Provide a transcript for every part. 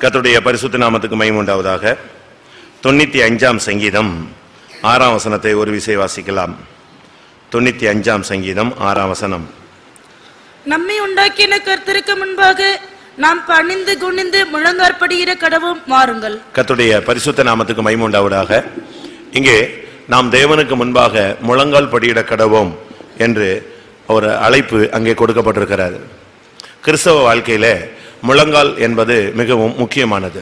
கர்த்தருடைய பரிசுத்த நாமத்துக்கு மகிமை உண்டாவதாக தொண்ணூத்தி அஞ்சாம் சங்கீதம் ஆறாம் வசனத்தை ஒரு விசை வாசிக்கலாம் தொண்ணூத்தி அஞ்சாம் சங்கீதம் ஆறாம் வசனம் நம்மை உண்டாக்கின கர்த்தருக்கு முன்பாக நாம் பணிந்து குனிந்து முழங்காற்படுகிற கடவும் மாறுங்கள் கர்த்தருடைய பரிசுத்த நாமத்துக்கு மகிமை உண்டாவதாக இங்கே நாம் தேவனுக்கு முன்பாக முழங்கால் படியிட கடவோம் என்று ஒரு அழைப்பு அங்கே கொடுக்கப்பட்டிருக்கிறது கிறிஸ்தவ வாழ்க்கையில முழங்கால் என்பது மிகவும் முக்கியமானது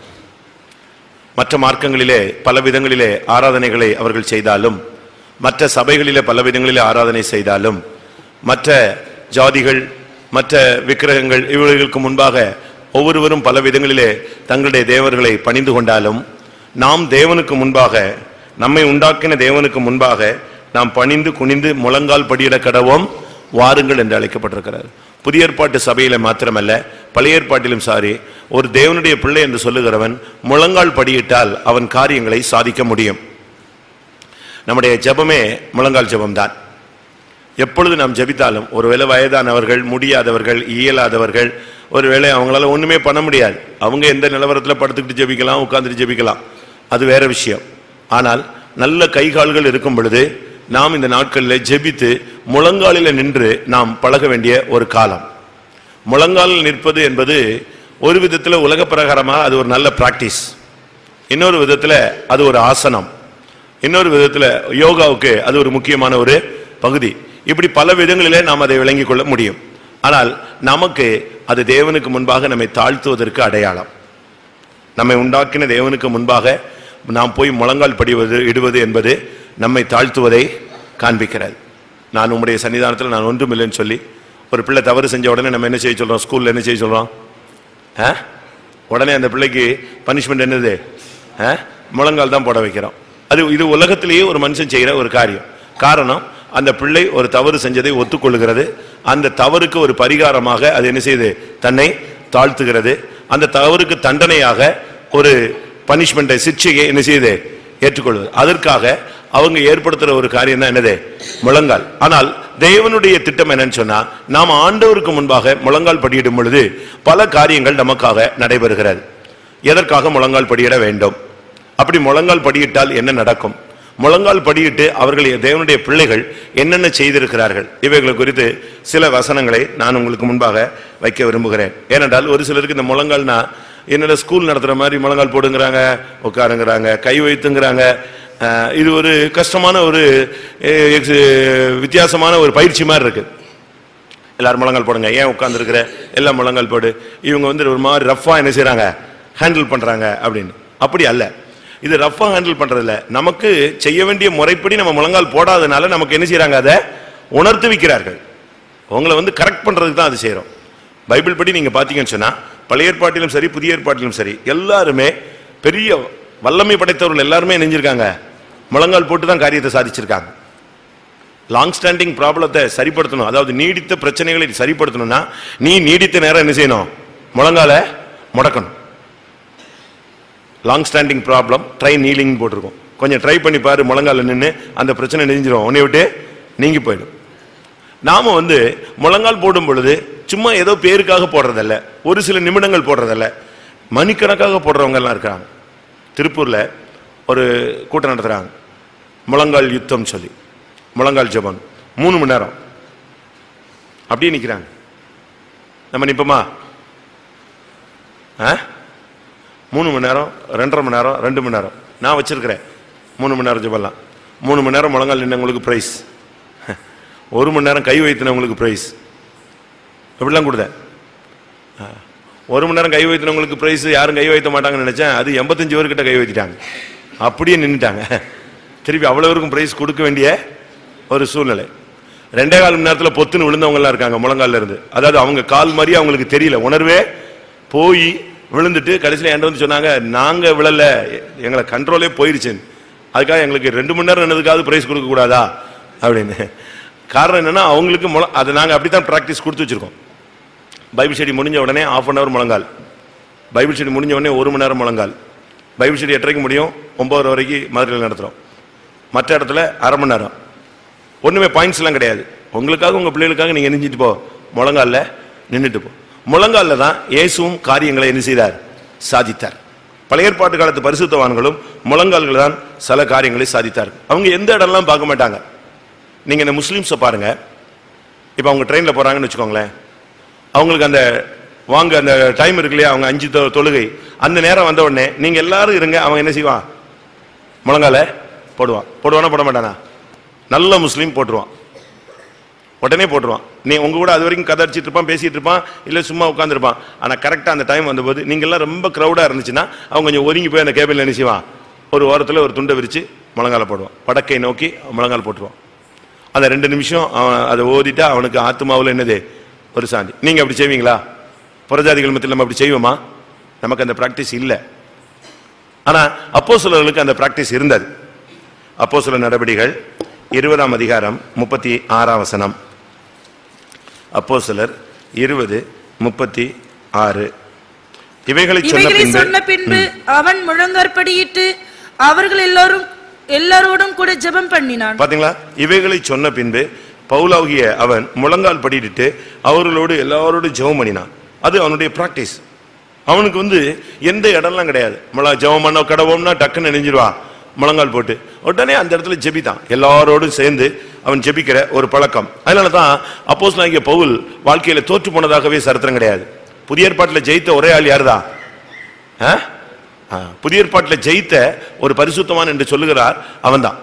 மற்ற மார்க்கங்களிலே பல விதங்களிலே ஆராதனைகளை அவர்கள் செய்தாலும் மற்ற சபைகளிலே பல விதங்களிலே ஆராதனை செய்தாலும் மற்ற ஜாதிகள் மற்ற விக்கிரகங்கள் இவர்களுக்கு முன்பாக ஒவ்வொருவரும் பல விதங்களிலே தங்களுடைய தேவர்களை பணிந்து கொண்டாலும் நாம் தேவனுக்கு முன்பாக நம்மை உண்டாக்கின தேவனுக்கு முன்பாக நாம் பணிந்து குனிந்து முழங்கால் படியிட கடவோம் வாருங்கள் என்று அழைக்கப்பட்டிருக்கிறார் புதிய ஏற்பாட்டு சபையில மாத்திரமல்ல பழைய ஏற்பாட்டிலும் சாரி ஒரு தேவனுடைய பிள்ளை என்று சொல்லுகிறவன் முழங்கால் படியிட்டால் அவன் காரியங்களை சாதிக்க முடியும் நம்முடைய ஜெபமே முழங்கால் ஜெபம்தான் எப்பொழுது நாம் ஜெபித்தாலும் ஒருவேளை வயதானவர்கள் முடியாதவர்கள் இயலாதவர்கள் ஒருவேளை அவங்களால ஒண்ணுமே பண்ண முடியாது அவங்க எந்த நிலவரத்தில் படுத்துக்கிட்டு ஜெபிக்கலாம் உட்கார்ந்துட்டு ஜெபிக்கலாம் அது வேற விஷயம் ஆனால் நல்ல கை கால்கள் இருக்கும் பொழுது நாம் இந்த நாட்களில் ஜெபித்து முழங்காலில் நின்று நாம் பழக வேண்டிய ஒரு காலம் முழங்காலில் நிற்பது என்பது ஒரு விதத்தில் உலக பிரகாரமாக அது ஒரு நல்ல பிராக்டிஸ் இன்னொரு விதத்தில் அது ஒரு ஆசனம் இன்னொரு விதத்தில் யோகாவுக்கு அது ஒரு முக்கியமான ஒரு பகுதி இப்படி பல விதங்களிலே நாம் அதை விளங்கிக் கொள்ள முடியும் ஆனால் நமக்கு அது தேவனுக்கு முன்பாக நம்மை தாழ்த்துவதற்கு அடையாளம் நம்மை உண்டாக்கின தேவனுக்கு முன்பாக நாம் போய் முழங்கால் படிவது இடுவது என்பது நம்மை தாழ்த்துவதை காண்பிக்கிறது நான் உம்முடைய சன்னிதானத்தில் நான் ஒன்றும் இல்லைன்னு சொல்லி ஒரு பிள்ளை தவறு செஞ்ச உடனே நம்ம என்ன செய்ய சொல்றோம் ஸ்கூல்ல என்ன செய்ய சொல்றோம் ஆ? உடனே அந்த பிள்ளைக்கு பனிஷ்மெண்ட் என்னது ஆ? முழங்கால் தான் போட வைக்கிறோம் அது இது உலகத்திலேயே ஒரு மனுஷன் செய்கிற ஒரு காரியம் காரணம் அந்த பிள்ளை ஒரு தவறு செஞ்சதை ஒத்துக்கொள்கிறது அந்த தவறுக்கு ஒரு பரிகாரமாக அது என்ன செய்யுது தன்னை தாழ்த்துகிறது அந்த தவறுக்கு தண்டனையாக ஒரு பனிஷ்மெண்ட்டை சிக்ஷையை என்ன செய்யுது ஏற்றுக்கொள்வது அதற்காக அவங்க ஏற்படுத்துற ஒரு காரியம் தான் என்னது முழங்கால் ஆனால் தேவனுடைய திட்டம் என்னன்னு சொன்னா நாம் ஆண்டவருக்கு முன்பாக முழங்கால் படியிடும் பொழுது பல காரியங்கள் நமக்காக நடைபெறுகிறது எதற்காக முழங்கால் படியிட வேண்டும் அப்படி முழங்கால் படியிட்டால் என்ன நடக்கும் முழங்கால் படியிட்டு அவர்கள் தேவனுடைய பிள்ளைகள் என்னென்ன செய்திருக்கிறார்கள் இவைகளை குறித்து சில வசனங்களை நான் உங்களுக்கு முன்பாக வைக்க விரும்புகிறேன் ஏனென்றால் ஒரு சிலருக்கு இந்த முழங்கால்னா என்னோட ஸ்கூல் நடத்துற மாதிரி முழங்கால் போடுங்கிறாங்க உட்காருங்கிறாங்க கை வைத்துங்கிறாங்க அஹ், இது ஒரு கஷ்டமான ஒரு அஹ், ex- வித்தியாசமான ஒரு பயிற்சி மாதிரி இருக்கு எல்லாரும் முழங்கால் போடுங்க ஏன் உட்கார்ந்துருக்கிற எல்லாம் முழங்கால் போடு இவங்க வந்து ஒரு மாதிரி ரஃபா என்ன செய்றாங்க ஹேண்டில் பண்றாங்க அப்படின்னு அப்படி அல்ல இது ரஃபா ஹேண்டில் பண்றதில்ல நமக்கு செய்ய வேண்டிய முறைப்படி நம்ம முழங்கால் போடாதனால நமக்கு என்ன செய்றாங்க அதை உணர்த்து வைக்கிறார்கள் உங்களை வந்து கரெக்ட் பண்றதுக்கு தான் அது செய்றோம் பைபிள் படி நீங்க பாத்தீங்கன்னு சொன்னா பழைய ஏற்பாட்டிலும் சரி புதிய ஏற்பாட்டிலும் சரி எல்லாருமே பெரிய வல்லமை படைத்தவர்கள் எல்லாருமே நெஞ்சிருக்காங்க முழங்கால் போட்டு தான் காரியத்தை சாதிச்சிருக்காங்க லாங் ஸ்டாண்டிங் ப்ராப்ளத்தை சரிப்படுத்தணும் அதாவது நீடித்த பிரச்சனைகளை சரிப்படுத்தணும்னா நீ நீடித்த நேரம் என்ன செய்யணும் முழங்கால முடக்கணும் long standing problem try kneeling போட்டிருக்கோம் கொஞ்சம் ட்ரை பண்ணி பாரு முழங்கால நின்று அந்த பிரச்சனை நெஞ்சிரும் உன்னை விட்டு நீங்கி போயிடும் நாம வந்து முழங்கால் போடும் பொழுது சும்மா ஏதோ பேருக்காக போடுறதல்ல ஒரு சில நிமிடங்கள் போடுறதல்ல மணிக்கணக்காக போடுறவங்க எல்லாம் இருக்காங்க திருப்பூர்ல ஒரு கூட்டம் நடத்துறாங்க முழங்கால் யுத்தம் சொல்லி முழங்கால் ஜெபம் மூணு மணி நேரம் அப்படியே நிக்கிறாங்க நம்ம நிப்போமா ஆ? மூணு மணி நேரம் ரெண்டரை மணி நேரம் ரெண்டு மணி நேரம் நான் வச்சிருக்கிறேன் மூணு மணி நேரம் ஜெபம்லாம் மூணு மணி நேரம் முழங்கால் நின்றவங்களுக்கு பிரைஸ் ஒரு மணி நேரம் கை வைத்தினவங்களுக்கு பிரைஸ் எப்படிலாம் கொடுத்தேன் ஆ. ஒரு மணி நேரம் கை வைத்தினவங்களுக்கு பிரைஸ் யாரும் கை வைத்த மாட்டாங்கன்னு நினைச்சேன் அது எண்பத்தஞ்சு பேர்கிட்ட கை வைத்திட்டாங்க அப்படியே நின்னுட்டாங்க திருப்பி அவ்வளவுக்கும் பிரைஸ் கொடுக்க வேண்டிய ஒரு சூழ்நிலை ரெண்டே கால் மணி நேரத்தில் பொத்துன்னு விழுந்தவங்க எல்லாம் இருக்காங்க முழங்கால்ல இருந்து அதாவது அவங்க கால் மாதிரி அவங்களுக்கு தெரியல உணர்வே போய் விழுந்துட்டு கடைசியில் என்கிட்ட வந்து சொன்னாங்க நாங்க விழல எங்களை கண்ட்ரோலே போயிருச்சுன்னு அதுக்காக எங்களுக்கு ரெண்டு மணி நேரம் என்னதுக்காவது பிரைஸ் கொடுக்க கூடாதா அப்படின்னு காரணம் என்னன்னா அவங்களுக்கு முழ அதை நாங்க அப்படித்தான் பிராக்டிஸ் கொடுத்து வச்சிருக்கோம் பைபிள் ஸ்டடி முடிஞ்ச உடனே ஆஃப் அன் ஹவர் முழங்கால் பைபிள் ஸ்டடி முடிஞ்ச உடனே ஒரு மணி நேரம் முழங்கால் பைபிள் ஸ்டடி எட்டரைக்கு முடியும் ஒன்பதரை வரைக்கும் மதுரையில் நடத்துகிறோம் மற்ற இடத்துல அரை மணி நேரம் ஒண்ணுமே பாயிண்ட்ஸ் எல்லாம் கிடையாது உங்களுக்காக உங்க பிள்ளைகளுக்காக நீங்க நெஞ்சிட்டு போ முழங்கால்ல நின்னுட்டு போ முழங்கால்ல தான் இயேசுவும் காரியங்களை என்ன செய்தார் சாதித்தார் பழைய ஏற்பாட்டு காலத்து பரிசுத்தவான்களும் முழங்கால்கள் தான் சில காரியங்களை சாதித்தார் அவங்க எந்த இடம்லாம் பார்க்க மாட்டாங்க நீங்க இந்த முஸ்லிம்ஸை பாருங்க இப்போ அவங்க ட்ரெயினில் போறாங்கன்னு வச்சுக்கோங்களேன் அவங்களுக்கு அந்த வாங்க அந்த டைம் இருக்கு இல்லையா அவங்க அஞ்சு தொ- தொழுகை அந்த நேரம் வந்த உடனே நீங்க எல்லாரும் இருங்க அவன் என்ன செய்வான் முழங்கால போடுவான் போடுவானா போட மாட்டானா நல்ல முஸ்லீம் போட்டுருவான் உடனே போட்டுருவான் நீ உங்க கூட அது வரைக்கும் கதை அடிச்சிட்டு இருப்பான் பேசிட்டு இருப்பான் இல்ல சும்மா உட்காந்துருப்பான் ஆனா கரெக்டா அந்த டைம் வந்தபோது நீங்க எல்லாம் ரொம்ப கிரௌடா இருந்துச்சுன்னா அவன் கொஞ்சம் ஒதுங்கி போய் அந்த கேபிள் என்ன செய்வான் ஒரு ஓரத்துல ஒரு துண்டை விரிச்சு முழங்கால போடுவான் படக்கை நோக்கி முழங்கால் போட்டுருவான் அந்த ரெண்டு நிமிஷம் அவன் அதை ஓதிட்டா அவனுக்கு ஆத்மாவுல என்னது ஒரு சாந்தி நீங்க அப்படி செய்வீங்களா புறஜாதிகள் மத்தியில் நம்ம அப்படி செய்வோமா நமக்கு அந்த பிராக்டிஸ் இல்லை ஆனா அப்போ அந்த பிராக்டிஸ் இருந்தது அப்போ நடவடிகள் இருபதாம் அதிகாரம் முப்பத்தி ஆறாம் வசனம் அப்போ சிலர் இருபது முப்பத்தி ஆறு இவைகளை சொன்ன இவைகளை பின்பு சொன்ன பின்பு அவன் முழங்காற்படியிட்டு அவர்கள் எல்லாரும் எல்லாரோடும் கூட ஜெபம் பண்ணினான் பாத்தீங்களா இவைகளை சொன்ன பின்பு பவுலாகிய அவன் முழங்கால் படிட்டு அவர்களோடு எல்லாரோடும் ஜெபம் பண்ணினான் அது அவனுடைய பிராக்டிஸ் அவனுக்கு வந்து எந்த இடம்லாம் கிடையாது முழ ஜெபம் பண்ண கடவோம்னா டக்குன்னு நெஞ்சிருவான் முழங்கால் போட்டு உடனே அந்த இடத்துல ஜெபித்தான் எல்லாரோடும் சேர்ந்து அவன் ஜெபிக்கிற ஒரு பழக்கம் அதனால தான் அப்போஸ் பவுல் வாழ்க்கையில தோற்று போனதாகவே சரித்திரம் கிடையாது புதிய ஏற்பாட்டில் ஜெயித்த ஒரே ஆள் யாருதான் ஆ? ஆ, புதிய ஏற்பாட்டில் ஜெயித்த ஒரு பரிசுத்தவான் என்று சொல்லுகிறார் அவன்தான்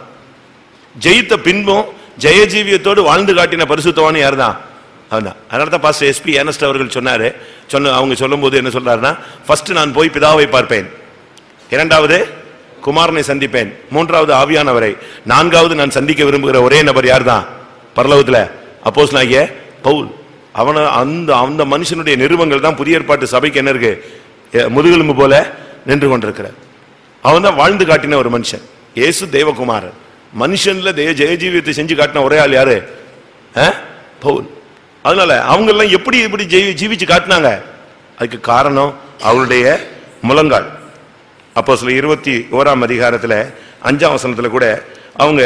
ஜெயித்த பின்பும் ஜெயஜீவியத்தோடு வாழ்ந்து காட்டின பரிசுத்தவான் யார்தான் அவன்தான் அதனால தான் பாஸ்டர் எஸ்பி ஏனஸ்ட் அவர்கள் சொன்னாரு சொன்ன அவங்க சொல்லும்போது என்ன சொல்றாருன்னா ஃபர்ஸ்ட் நான் போய் பிதாவை பார்ப்பேன் இரண்டாவது குமாரனை சந்திப்பேன் மூன்றாவது ஆவியானவரை நான்காவது நான் சந்திக்க விரும்புகிற ஒரே நபர் யார்தான் பரலோகத்துல அப்போஸ் நாகிய பவுல் அவன அந்த அந்த மனுஷனுடைய நிறுவங்கள் தான் புதிய ஏற்பாட்டு சபைக்கு என்ன இருக்கு எ, முதுகெலும்பு போல நின்று கொண்டிருக்கிறார் அவன் தான் வாழ்ந்து காட்டின ஒரு மனுஷன் இயேசு தேவகுமாரன் மனுஷன்ல தேவ ஜெயஜீவியத்தை செஞ்சு காட்டின ஒரே ஆள் யாரு ஆ? பவுல் அதனால அவங்க எல்லாம் எப்படி இப்படி ஜெயி- ஜீவிச்சு காட்டினாங்க அதுக்கு காரணம் அவளுடைய முழங்கால் அப்போ சில இருபத்தி ஓராம் அதிகாரத்துல அஞ்சாம் வசனத்துல கூட அவங்க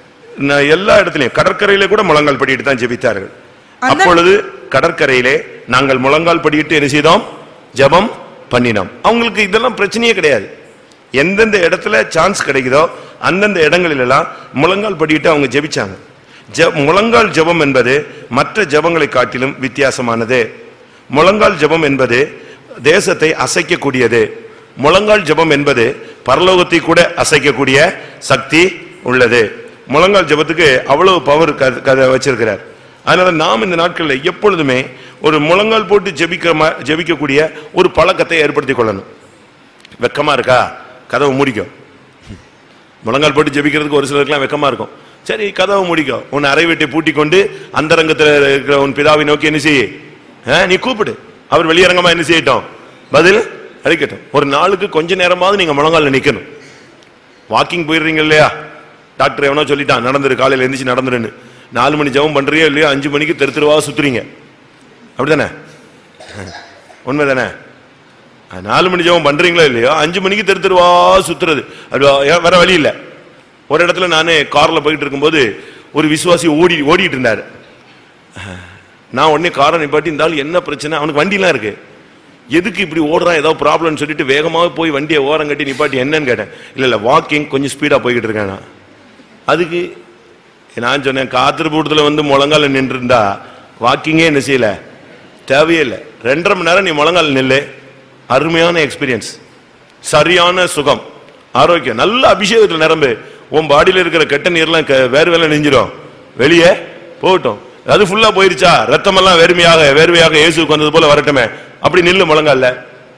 ந- எல்லா இடத்துலயும் கடற்கரையில கூட முழங்கால் படிட்டு தான் ஜெபித்தார்கள் அந்த- அப்பொழுது கடற்கரையிலே நாங்கள் முழங்கால் படிட்டு என்ன செய்தோம் ஜெபம் பண்ணினோம் அவங்களுக்கு இதெல்லாம் பிரச்சனையே கிடையாது எந்தெந்த இடத்துல சான்ஸ் கிடைக்குதோ அந்தந்த இடங்களில் எல்லாம் முழங்கால் படிட்டு அவங்க ஜெபிச்சாங்க ஜெ- முழங்கால் ஜெபம் என்பது மற்ற ஜெபங்களை காட்டிலும் வித்தியாசமானது முழங்கால் ஜெபம் என்பது தேசத்தை அசைக்கக்கூடியது முழங்கால் ஜெபம் என்பது பரலோகத்தை கூட அசைக்கக்கூடிய சக்தி உள்ளது முழங்கால் ஜெபத்துக்கு அவ்வளவு பவர் கதை வச்சிருக்கிறார் அதனால நாம் இந்த நாட்களில் எப்பொழுதுமே ஒரு முழங்கால் போட்டு ஜெபிக்கிற மா- ஜெபிக்கக்கூடிய ஒரு பழக்கத்தை ஏற்படுத்திக் கொள்ளணும் வெக்கமா இருக்கா கதவை மூடிக்கும் முழங்கால் போட்டு ஜெபிக்கிறதுக்கு ஒரு சிலருக்குலாம் வெக்கமா இருக்கும் சரி கதவை முடிக்கும் உன் அறை வீட்டை பூட்டி கொண்டு அந்தரங்கத்தில் இருக்கிற உன் பிதாவை நோக்கி என்ன செய்ய நீ கூப்பிடு அவர் வெளியரங்கமா என்ன செய்யட்டும் பதில் அளிக்கட்டும் ஒரு நாளுக்கு கொஞ்ச நேரமாவது நீங்க முழங்கால நிக்கணும் வாக்கிங் போயிடுறீங்க இல்லையா டாக்டர் எவனோ சொல்லிட்டான் நடந்துரு காலையில எந்திரிச்சு நடந்துருன்னு நாலு மணி ஜெபம் பண்றியோ இல்லையோ அஞ்சு மணிக்கு தெரு தெருவா சுத்துறீங்க அப்படிதானே உண்மைதானே அஹ், நாலு மணி ஜெபம் பண்றீங்களோ இல்லையோ அஞ்சு மணிக்கு தெரு தெருவா சுத்துறது அது வ- வேற வழி இல்ல ஒரு இடத்துல நானே கார்ல போயிட்டு இருக்கும்போது ஒரு விசுவாசி ஓடி ஓடிட்டு இருந்தாரு அஹ், நான் உடனே காரை நிப்பாட்டி இந்த ஆள் என்ன பிரச்சனை அவனுக்கு வண்டிலாம் இருக்கு எதுக்கு இப்படி ஓடுறான் ஏதோ ப்ராப்ளம்னு சொல்லிட்டு வேகமாக போய் வண்டியை ஓரம் கட்டி நிப்பாட்டி என்னன்னு கேட்டேன் இல்ல இல்ல வாக்கிங் கொஞ்சம் ஸ்பீடா போய்கிட்டு இருக்கேன் நான் அதுக்கு நான் சொன்னேன் காத்திருப்பூட்டத்தில் வந்து முழங்கால நின்று இருந்தா வாக்கிங்கே என்ன செய்யல தேவையே இல்லை ரெண்டரை மணி நேரம் நீ முழங்கால நில்லு அருமையான எக்ஸ்பீரியன்ஸ் சரியான சுகம் ஆரோக்கியம் நல்ல அபிஷேகத்தில் நிரம்பு உன் பாடியில இருக்கிற கெட்ட நீர்லாம் க- வேறு வேலை நெஞ்சிடும் வெளியே போகட்டும் அது ஃபுல்லா போயிருச்சா ரத்தமெல்லாம் வேர்மையாக வேர்வையாக இயேசுக்கு வந்தது போல வரட்டுமே அப்படி நில்லு முழங்கால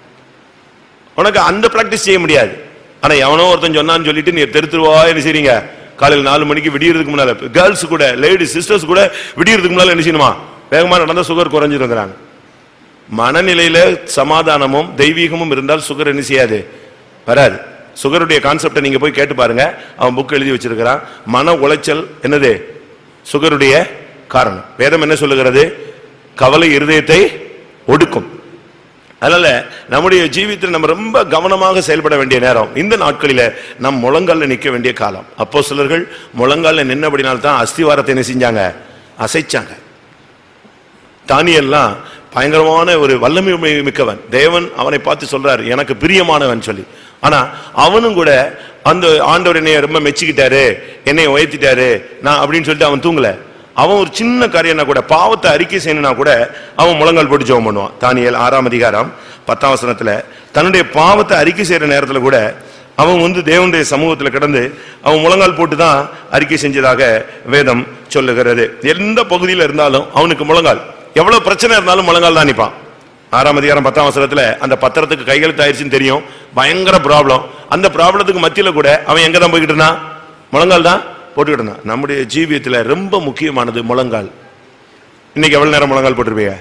உனக்கு அந்த பிராக்டிஸ் செய்ய முடியாது ஆனா எவனோ ஒருத்தன் சொன்னான்னு சொல்லிட்டு நீ தெருத்துருவா என்ன செய்றீங்க காலையில் நாலு மணிக்கு விடியறதுக்கு முன்னால கேர்ள்ஸ் கூட லேடி சிஸ்டர்ஸ் கூட விடியறதுக்கு முன்னால என்ன செய்யணுமா வேகமா நடந்தா சுகர் குறைஞ்சிருக்கிறாங்க மனநிலையில சமாதானமும் தெய்வீகமும் இருந்தால் சுகர் என்ன செய்யாது வராது சுகருடைய கான்செப்டை நீங்க போய் கேட்டு பாருங்க அவன் புக் எழுதி வச்சிருக்கிறான் மன உளைச்சல் என்னது சுகருடைய காரணம் வேதம் என்ன சொல்லுகிறது கவலை இருதயத்தை ஒடுக்கும் அதனால நம்முடைய ஜீவியத்தில் நம்ம ரொம்ப கவனமாக செயல்பட வேண்டிய நேரம் இந்த நாட்களில நம் முழங்கால்ல நிக்க வேண்டிய காலம் அப்போ சிலர்கள் முழங்கால்ல நின்னபடினால் தான் அஸ்திவாரத்தை என்ன செஞ்சாங்க அசைச்சாங்க தானியெல்லாம் பயங்கரமான ஒரு வல்லமை மி- மிக்கவன் தேவன் அவனை பார்த்து சொல்றாரு எனக்கு பிரியமானவன் சொல்லி ஆனா அவனும் கூட அந்த ஆண்டவர் என்னைய ரொம்ப மெச்சிக்கிட்டாரு என்னைய உயர்த்திட்டாரு நான் அப்படின்னு சொல்லிட்டு அவன் தூங்கல அவன் ஒரு சின்ன காரியம்னா கூட பாவத்தை அறிக்கை செய்யணும்னா கூட அவன் முழங்கால் போட்டு ஜெபம் பண்ணுவான் தானியேல் ஆறாம் அதிகாரம் பத்தாம் வசனத்துல தன்னுடைய பாவத்தை அறிக்கை செய்யற நேரத்துல கூட அவன் வந்து தேவனுடைய சமூகத்துல கிடந்து அவன் முழங்கால் போட்டு தான் அறிக்கை செஞ்சதாக வேதம் சொல்லுகிறது எந்த பகுதியில இருந்தாலும் அவனுக்கு முழங்கால் எவ்வளவு பிரச்சனை இருந்தாலும் முழங்கால் தான் நிப்பான் ஆறாம் அதிகாரம் பத்தாம் வசனத்துல அந்த பத்திரத்துக்கு கையெழுத்து ஆயிடுச்சுன்னு தெரியும் பயங்கர ப்ராப்ளம் அந்த ப்ராப்ளத்துக்கு மத்தியில கூட அவன் எங்க தான் போய்கிட்டு இருந்தான் முழங்கால் தான் போட்டுக்கிட்டு இருந்தான் நம்முடைய ஜீவியத்துல ரொம்ப முக்கியமானது முழங்கால் இன்னைக்கு எவ்வளவு நேரம் முழங்கால் போட்டிருப்பீங்க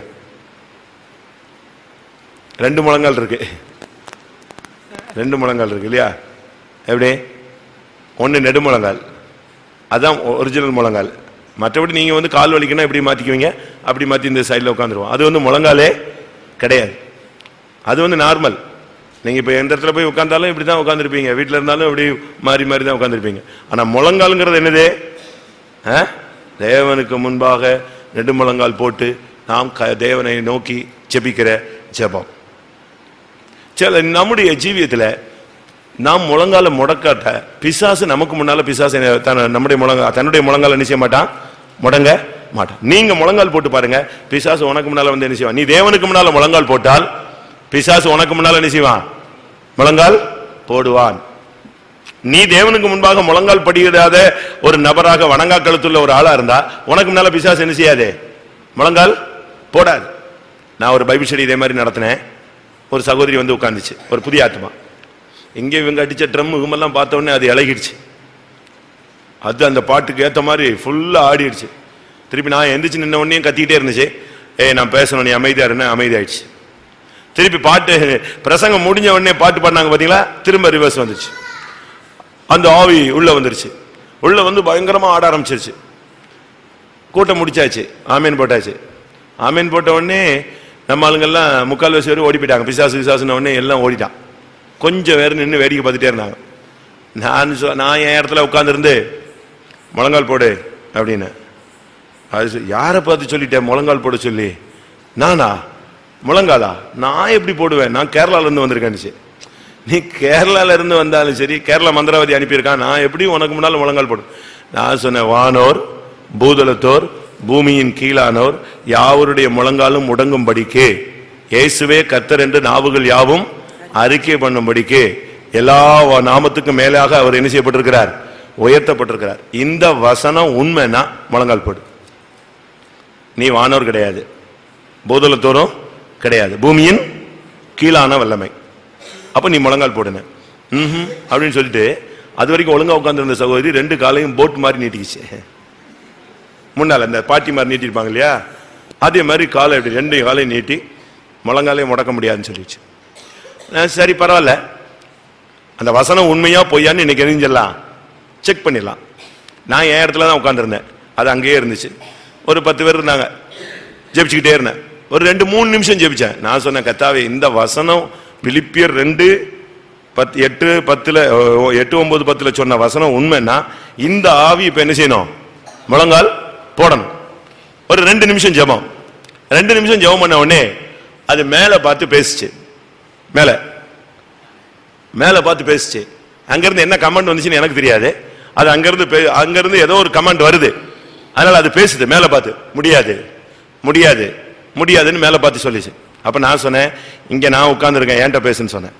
ரெண்டு முழங்கால் இருக்கு ரெண்டு முழங்கால் இருக்கு இல்லையா எப்படி ஒன்னு நெடு முழங்கால் அதான் ஒரிஜினல் முழங்கால் மற்றபடி நீங்க வந்து கால் வலிக்கணும் எப்படி மாத்திக்குவீங்க அப்படி மாத்தி இந்த சைடுல உட்காந்துருவோம் அது வந்து முழங்காலே கிடையாது அது வந்து நார்மல் நீங்க இப்ப எந்த இடத்துல போய் உட்கார்ந்தாலும் இப்படி தான் உட்காந்துருப்பீங்க வீட்டுல இருந்தாலும் இப்படி மாறி மாறி தான் உட்காந்துருப்பீங்க ஆனா முழங்கால்ங்கிறது என்னது ஆ? தேவனுக்கு முன்பாக நெடுமுழங்கால் போட்டு நாம் க- தேவனை நோக்கி ஜெபிக்கிற ஜெபம் சில நம்முடைய ஜீவியத்துல நாம் முழங்கால முடக்காட்ட பிசாசு நமக்கு முன்னால பிசாசு என்ன- தன- நம்முடைய முழங்கா தன்னுடைய முழங்கால என்ன செய்ய மாட்டான் முடங்க மாட்டான் நீங்க முழங்கால் போட்டு பாருங்க பிசாசு உனக்கு முன்னால வந்து என்ன செய்வான் நீ தேவனுக்கு முன்னால முழங்கால் போட்டால் பிசாசு உனக்கு முன்னால என்ன செய்வான் முழங்கால் போடுவான் நீ தேவனுக்கு முன்பாக முழங்கால் படியிடாத ஒரு நபராக வணங்கா கழுத்துள்ள ஒரு ஆளா இருந்தா உனக்கு முன்னால பிசாசு என்ன செய்யாது முழங்கால் போடாது நான் ஒரு பைபிள் ஸ்டடி இதே மாதிரி நடத்தினேன் ஒரு சகோதரி வந்து உட்கார்ந்துச்சு ஒரு புதிய ஆத்மா இங்க இவங்க அடிச்ச ட்ரம் இவமெல்லாம் பார்த்த உடனே அது இழகிடுச்சு அது அந்த பாட்டுக்கு ஏத்த மாதிரி ஃபுல்லா ஆடிடுச்சு திருப்பி நான் எந்திரிச்சு நின்ன உடனே கத்திக்கிட்டே இருந்துச்சு ஏய் நான் பேசணும் நீ அமைதியா இருந்தேன் அமைதியாயிடுச்சு திருப்பி பாட்டு பிரசங்கம் முடிஞ்ச உடனே பாட்டு பாடினாங்க பாத்தீங்களா திரும்ப ரிவர்ஸ் வந்துச்சு அந்த ஆவி உள்ள வந்துருச்சு உள்ள வந்து பயங்கரமா ஆட ஆரம்பிச்சிருச்சு கூட்டம் முடிச்சாச்சு ஆமீன் போட்டாச்சு ஆமீன் போட்ட உடனே நம்ம ஆளுங்கெல்லாம் முக்கால் வயசு வரை ஓடி போயிட்டாங்க பிசாசு பிசாசுன உடனே எல்லாம் ஓடிட்டான் கொஞ்சம் வேற நின்று வேடிக்கை பார்த்துட்டே இருந்தாங்க நான் சொ- நான் என் இடத்துல உட்காந்துருந்து முழங்கால் போடு அப்படின்னு அது சொ- யாரை பார்த்து சொல்லிட்டேன் முழங்கால் போட சொல்லி நானா முழங்காலா நான் எப்படி போடுவேன் நான் கேரளால இருந்து வந்திருக்கேன்னுச்சு நீ கேரளால இருந்து வந்தாலும் சரி கேரளா மந்திரவாதி அனுப்பியிருக்கான் நான் எப்படி உனக்கு முன்னால் முழங்கால் போடு நான் சொன்னேன் வானோர் பூதலத்தோர் பூமியின் கீழானோர் யாவருடைய முழங்காலும் முடங்கும்படிக்கு இயேசுவே கர்த்தர் என்று நாவுகள் யாவும் அறிக்கை பண்ணும்படிக்கு எல்லா வ- நாமத்துக்கும் மேலாக அவர் என்ன செய்யப்பட்டிருக்கிறார் உயர்த்தப்பட்டிருக்கிறார் இந்த வசனம் உண்மைன்னா முழங்கால் போடு நீ வானோர் கிடையாது பூதலத்தோரும் கிடையாது பூமியின் கீழான வல்லமை அப்ப நீ முழங்கால் போடுன ம்ஹும் அப்படின்னு சொல்லிட்டு அது வரைக்கும் ஒழுங்கா உட்கார்ந்திருந்த சகோதரி ரெண்டு காலையும் போட் மாதிரி நீட்டிக்கிச்சு முன்னால அந்த பாட்டி மாதிரி நீட்டிருப்பாங்க இல்லையா அதே மாதிரி காலை இப்படி ரெண்டு காலையும் நீட்டி முழங்காலையும் முடக்க முடியாதுன்னு சொல்லிச்சு நான் சரி பரவாயில்ல அந்த வசனம் உண்மையா பொய்யான்னு இன்னைக்கு எரிஞ்சிடலாம் செக் பண்ணிடலாம் நான் என் இடத்துல தான் உட்காந்துருந்தேன் அது அங்கேயே இருந்துச்சு ஒரு பத்து பேர் இருந்தாங்க ஜெபிச்சுக்கிட்டே இருந்தேன் ஒரு ரெண்டு மூணு நிமிஷம் ஜெபிச்சேன் நான் சொன்னேன் கத்தாவே இந்த வசனம் பிலிப்பியர் ரெண்டு பத்து எட்டு பத்துல ஓ, எட்டு ஒன்பது பத்துல சொன்ன வசனம் உண்மைன்னா இந்த ஆவி இப்ப என்ன செய்யணும் முழங்கால் போடணும் ஒரு ரெண்டு நிமிஷம் ஜெபம் ரெண்டு நிமிஷம் ஜெபம் பண்ண உடனே அது மேல பார்த்து பேசுச்சு மேல மேல பார்த்து பேசுச்சு அங்கிருந்து என்ன கமெண்ட் வந்துச்சுன்னு எனக்கு தெரியாது அது அங்கிருந்து பே- அங்கிருந்து ஏதோ ஒரு கமெண்ட் வருது அதனால அது பேசுது மேல பார்த்து முடியாது முடியாது முடியாதுன்னு மேல பார்த்து சொல்லிச்சு அப்ப நான் சொன்னேன் இங்க நான் உட்கார்ந்துருக்கேன் ஏன்ட்ட பேசுன்னு சொன்னேன்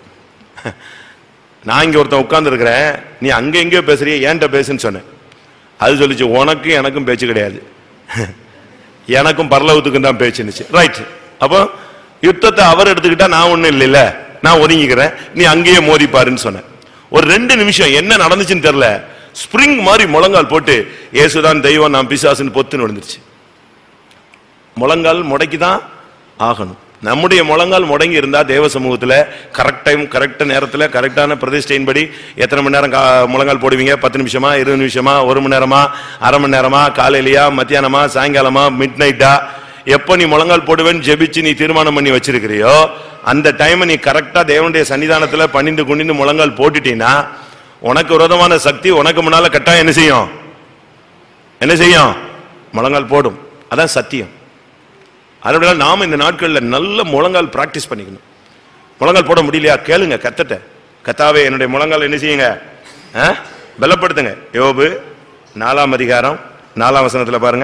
நான் இங்க ஒருத்தன் உட்கார்ந்து இருக்கிறேன் நீ அங்க எங்கேயோ பேசுறிய ஏன்ட்ட பேசுன்னு சொன்னேன் அது சொல்லிச்சு உனக்கும் எனக்கும் பேச்சு கிடையாது எனக்கும் பரலவத்துக்கும் தான் பேச்சுன்னுச்சு ரைட் அப்போ யுத்தத்தை அவர் எடுத்துக்கிட்டா நான் ஒண்ணும் இல்லைல்ல நான் ஒதுங்கிக்கிறேன் நீ அங்கேயே மோதிப்பாருன்னு சொன்னேன் ஒரு ரெண்டு நிமிஷம் என்ன நடந்துச்சுன்னு தெரியல ஸ்ப்ரிங் மாதிரி முழங்கால் போட்டு இயேசுதான் தெய்வம் நான் பிசாசுன்னு பொத்துன்னு விழுந்துருச்சு முழங்கால் முடக்கி தான் ஆகணும் நம்முடைய முழங்கால் முடங்கி இருந்தா தேவ சமூகத்துல கரெக்ட் டைம் கரெக்ட் நேரத்துல கரெக்டான பிரதிஷ்டையின்படி எத்தனை மணி நேரம் கா- முழங்கால் போடுவீங்க பத்து நிமிஷமா இருபது நிமிஷமா ஒரு மணி நேரமா அரை மணி நேரமா காலையிலயா மத்தியானமா சாயங்காலமா மிட் நைட்டா எப்போ நீ முழங்கால் போடுவேன்னு ஜெபிச்சு நீ தீர்மானம் பண்ணி வச்சிருக்கிறியோ அந்த டைமை நீ கரெக்டா தேவனுடைய சன்னிதானத்துல பணிந்து குனிந்து முழங்கால் போட்டுட்டீன்னா உனக்கு விரோதமான சக்தி உனக்கு முன்னால கட்டாயம் என்ன செய்யும் என்ன செய்யும் முழங்கால் போடும் அதான் சத்தியம் அதனால நாம இந்த நாட்கள்ல நல்ல முழங்கால் பிராக்டிஸ் பண்ணிக்கணும் முழங்கால் போட முடியலையா கேளுங்க கத்தட்ட கத்தாவே என்னுடைய முழங்கால் என்ன செய்யுங்க ஆ? பலப்படுத்துங்க யோபு நாலாம் அதிகாரம் நாலாம் வசனத்துல பாருங்க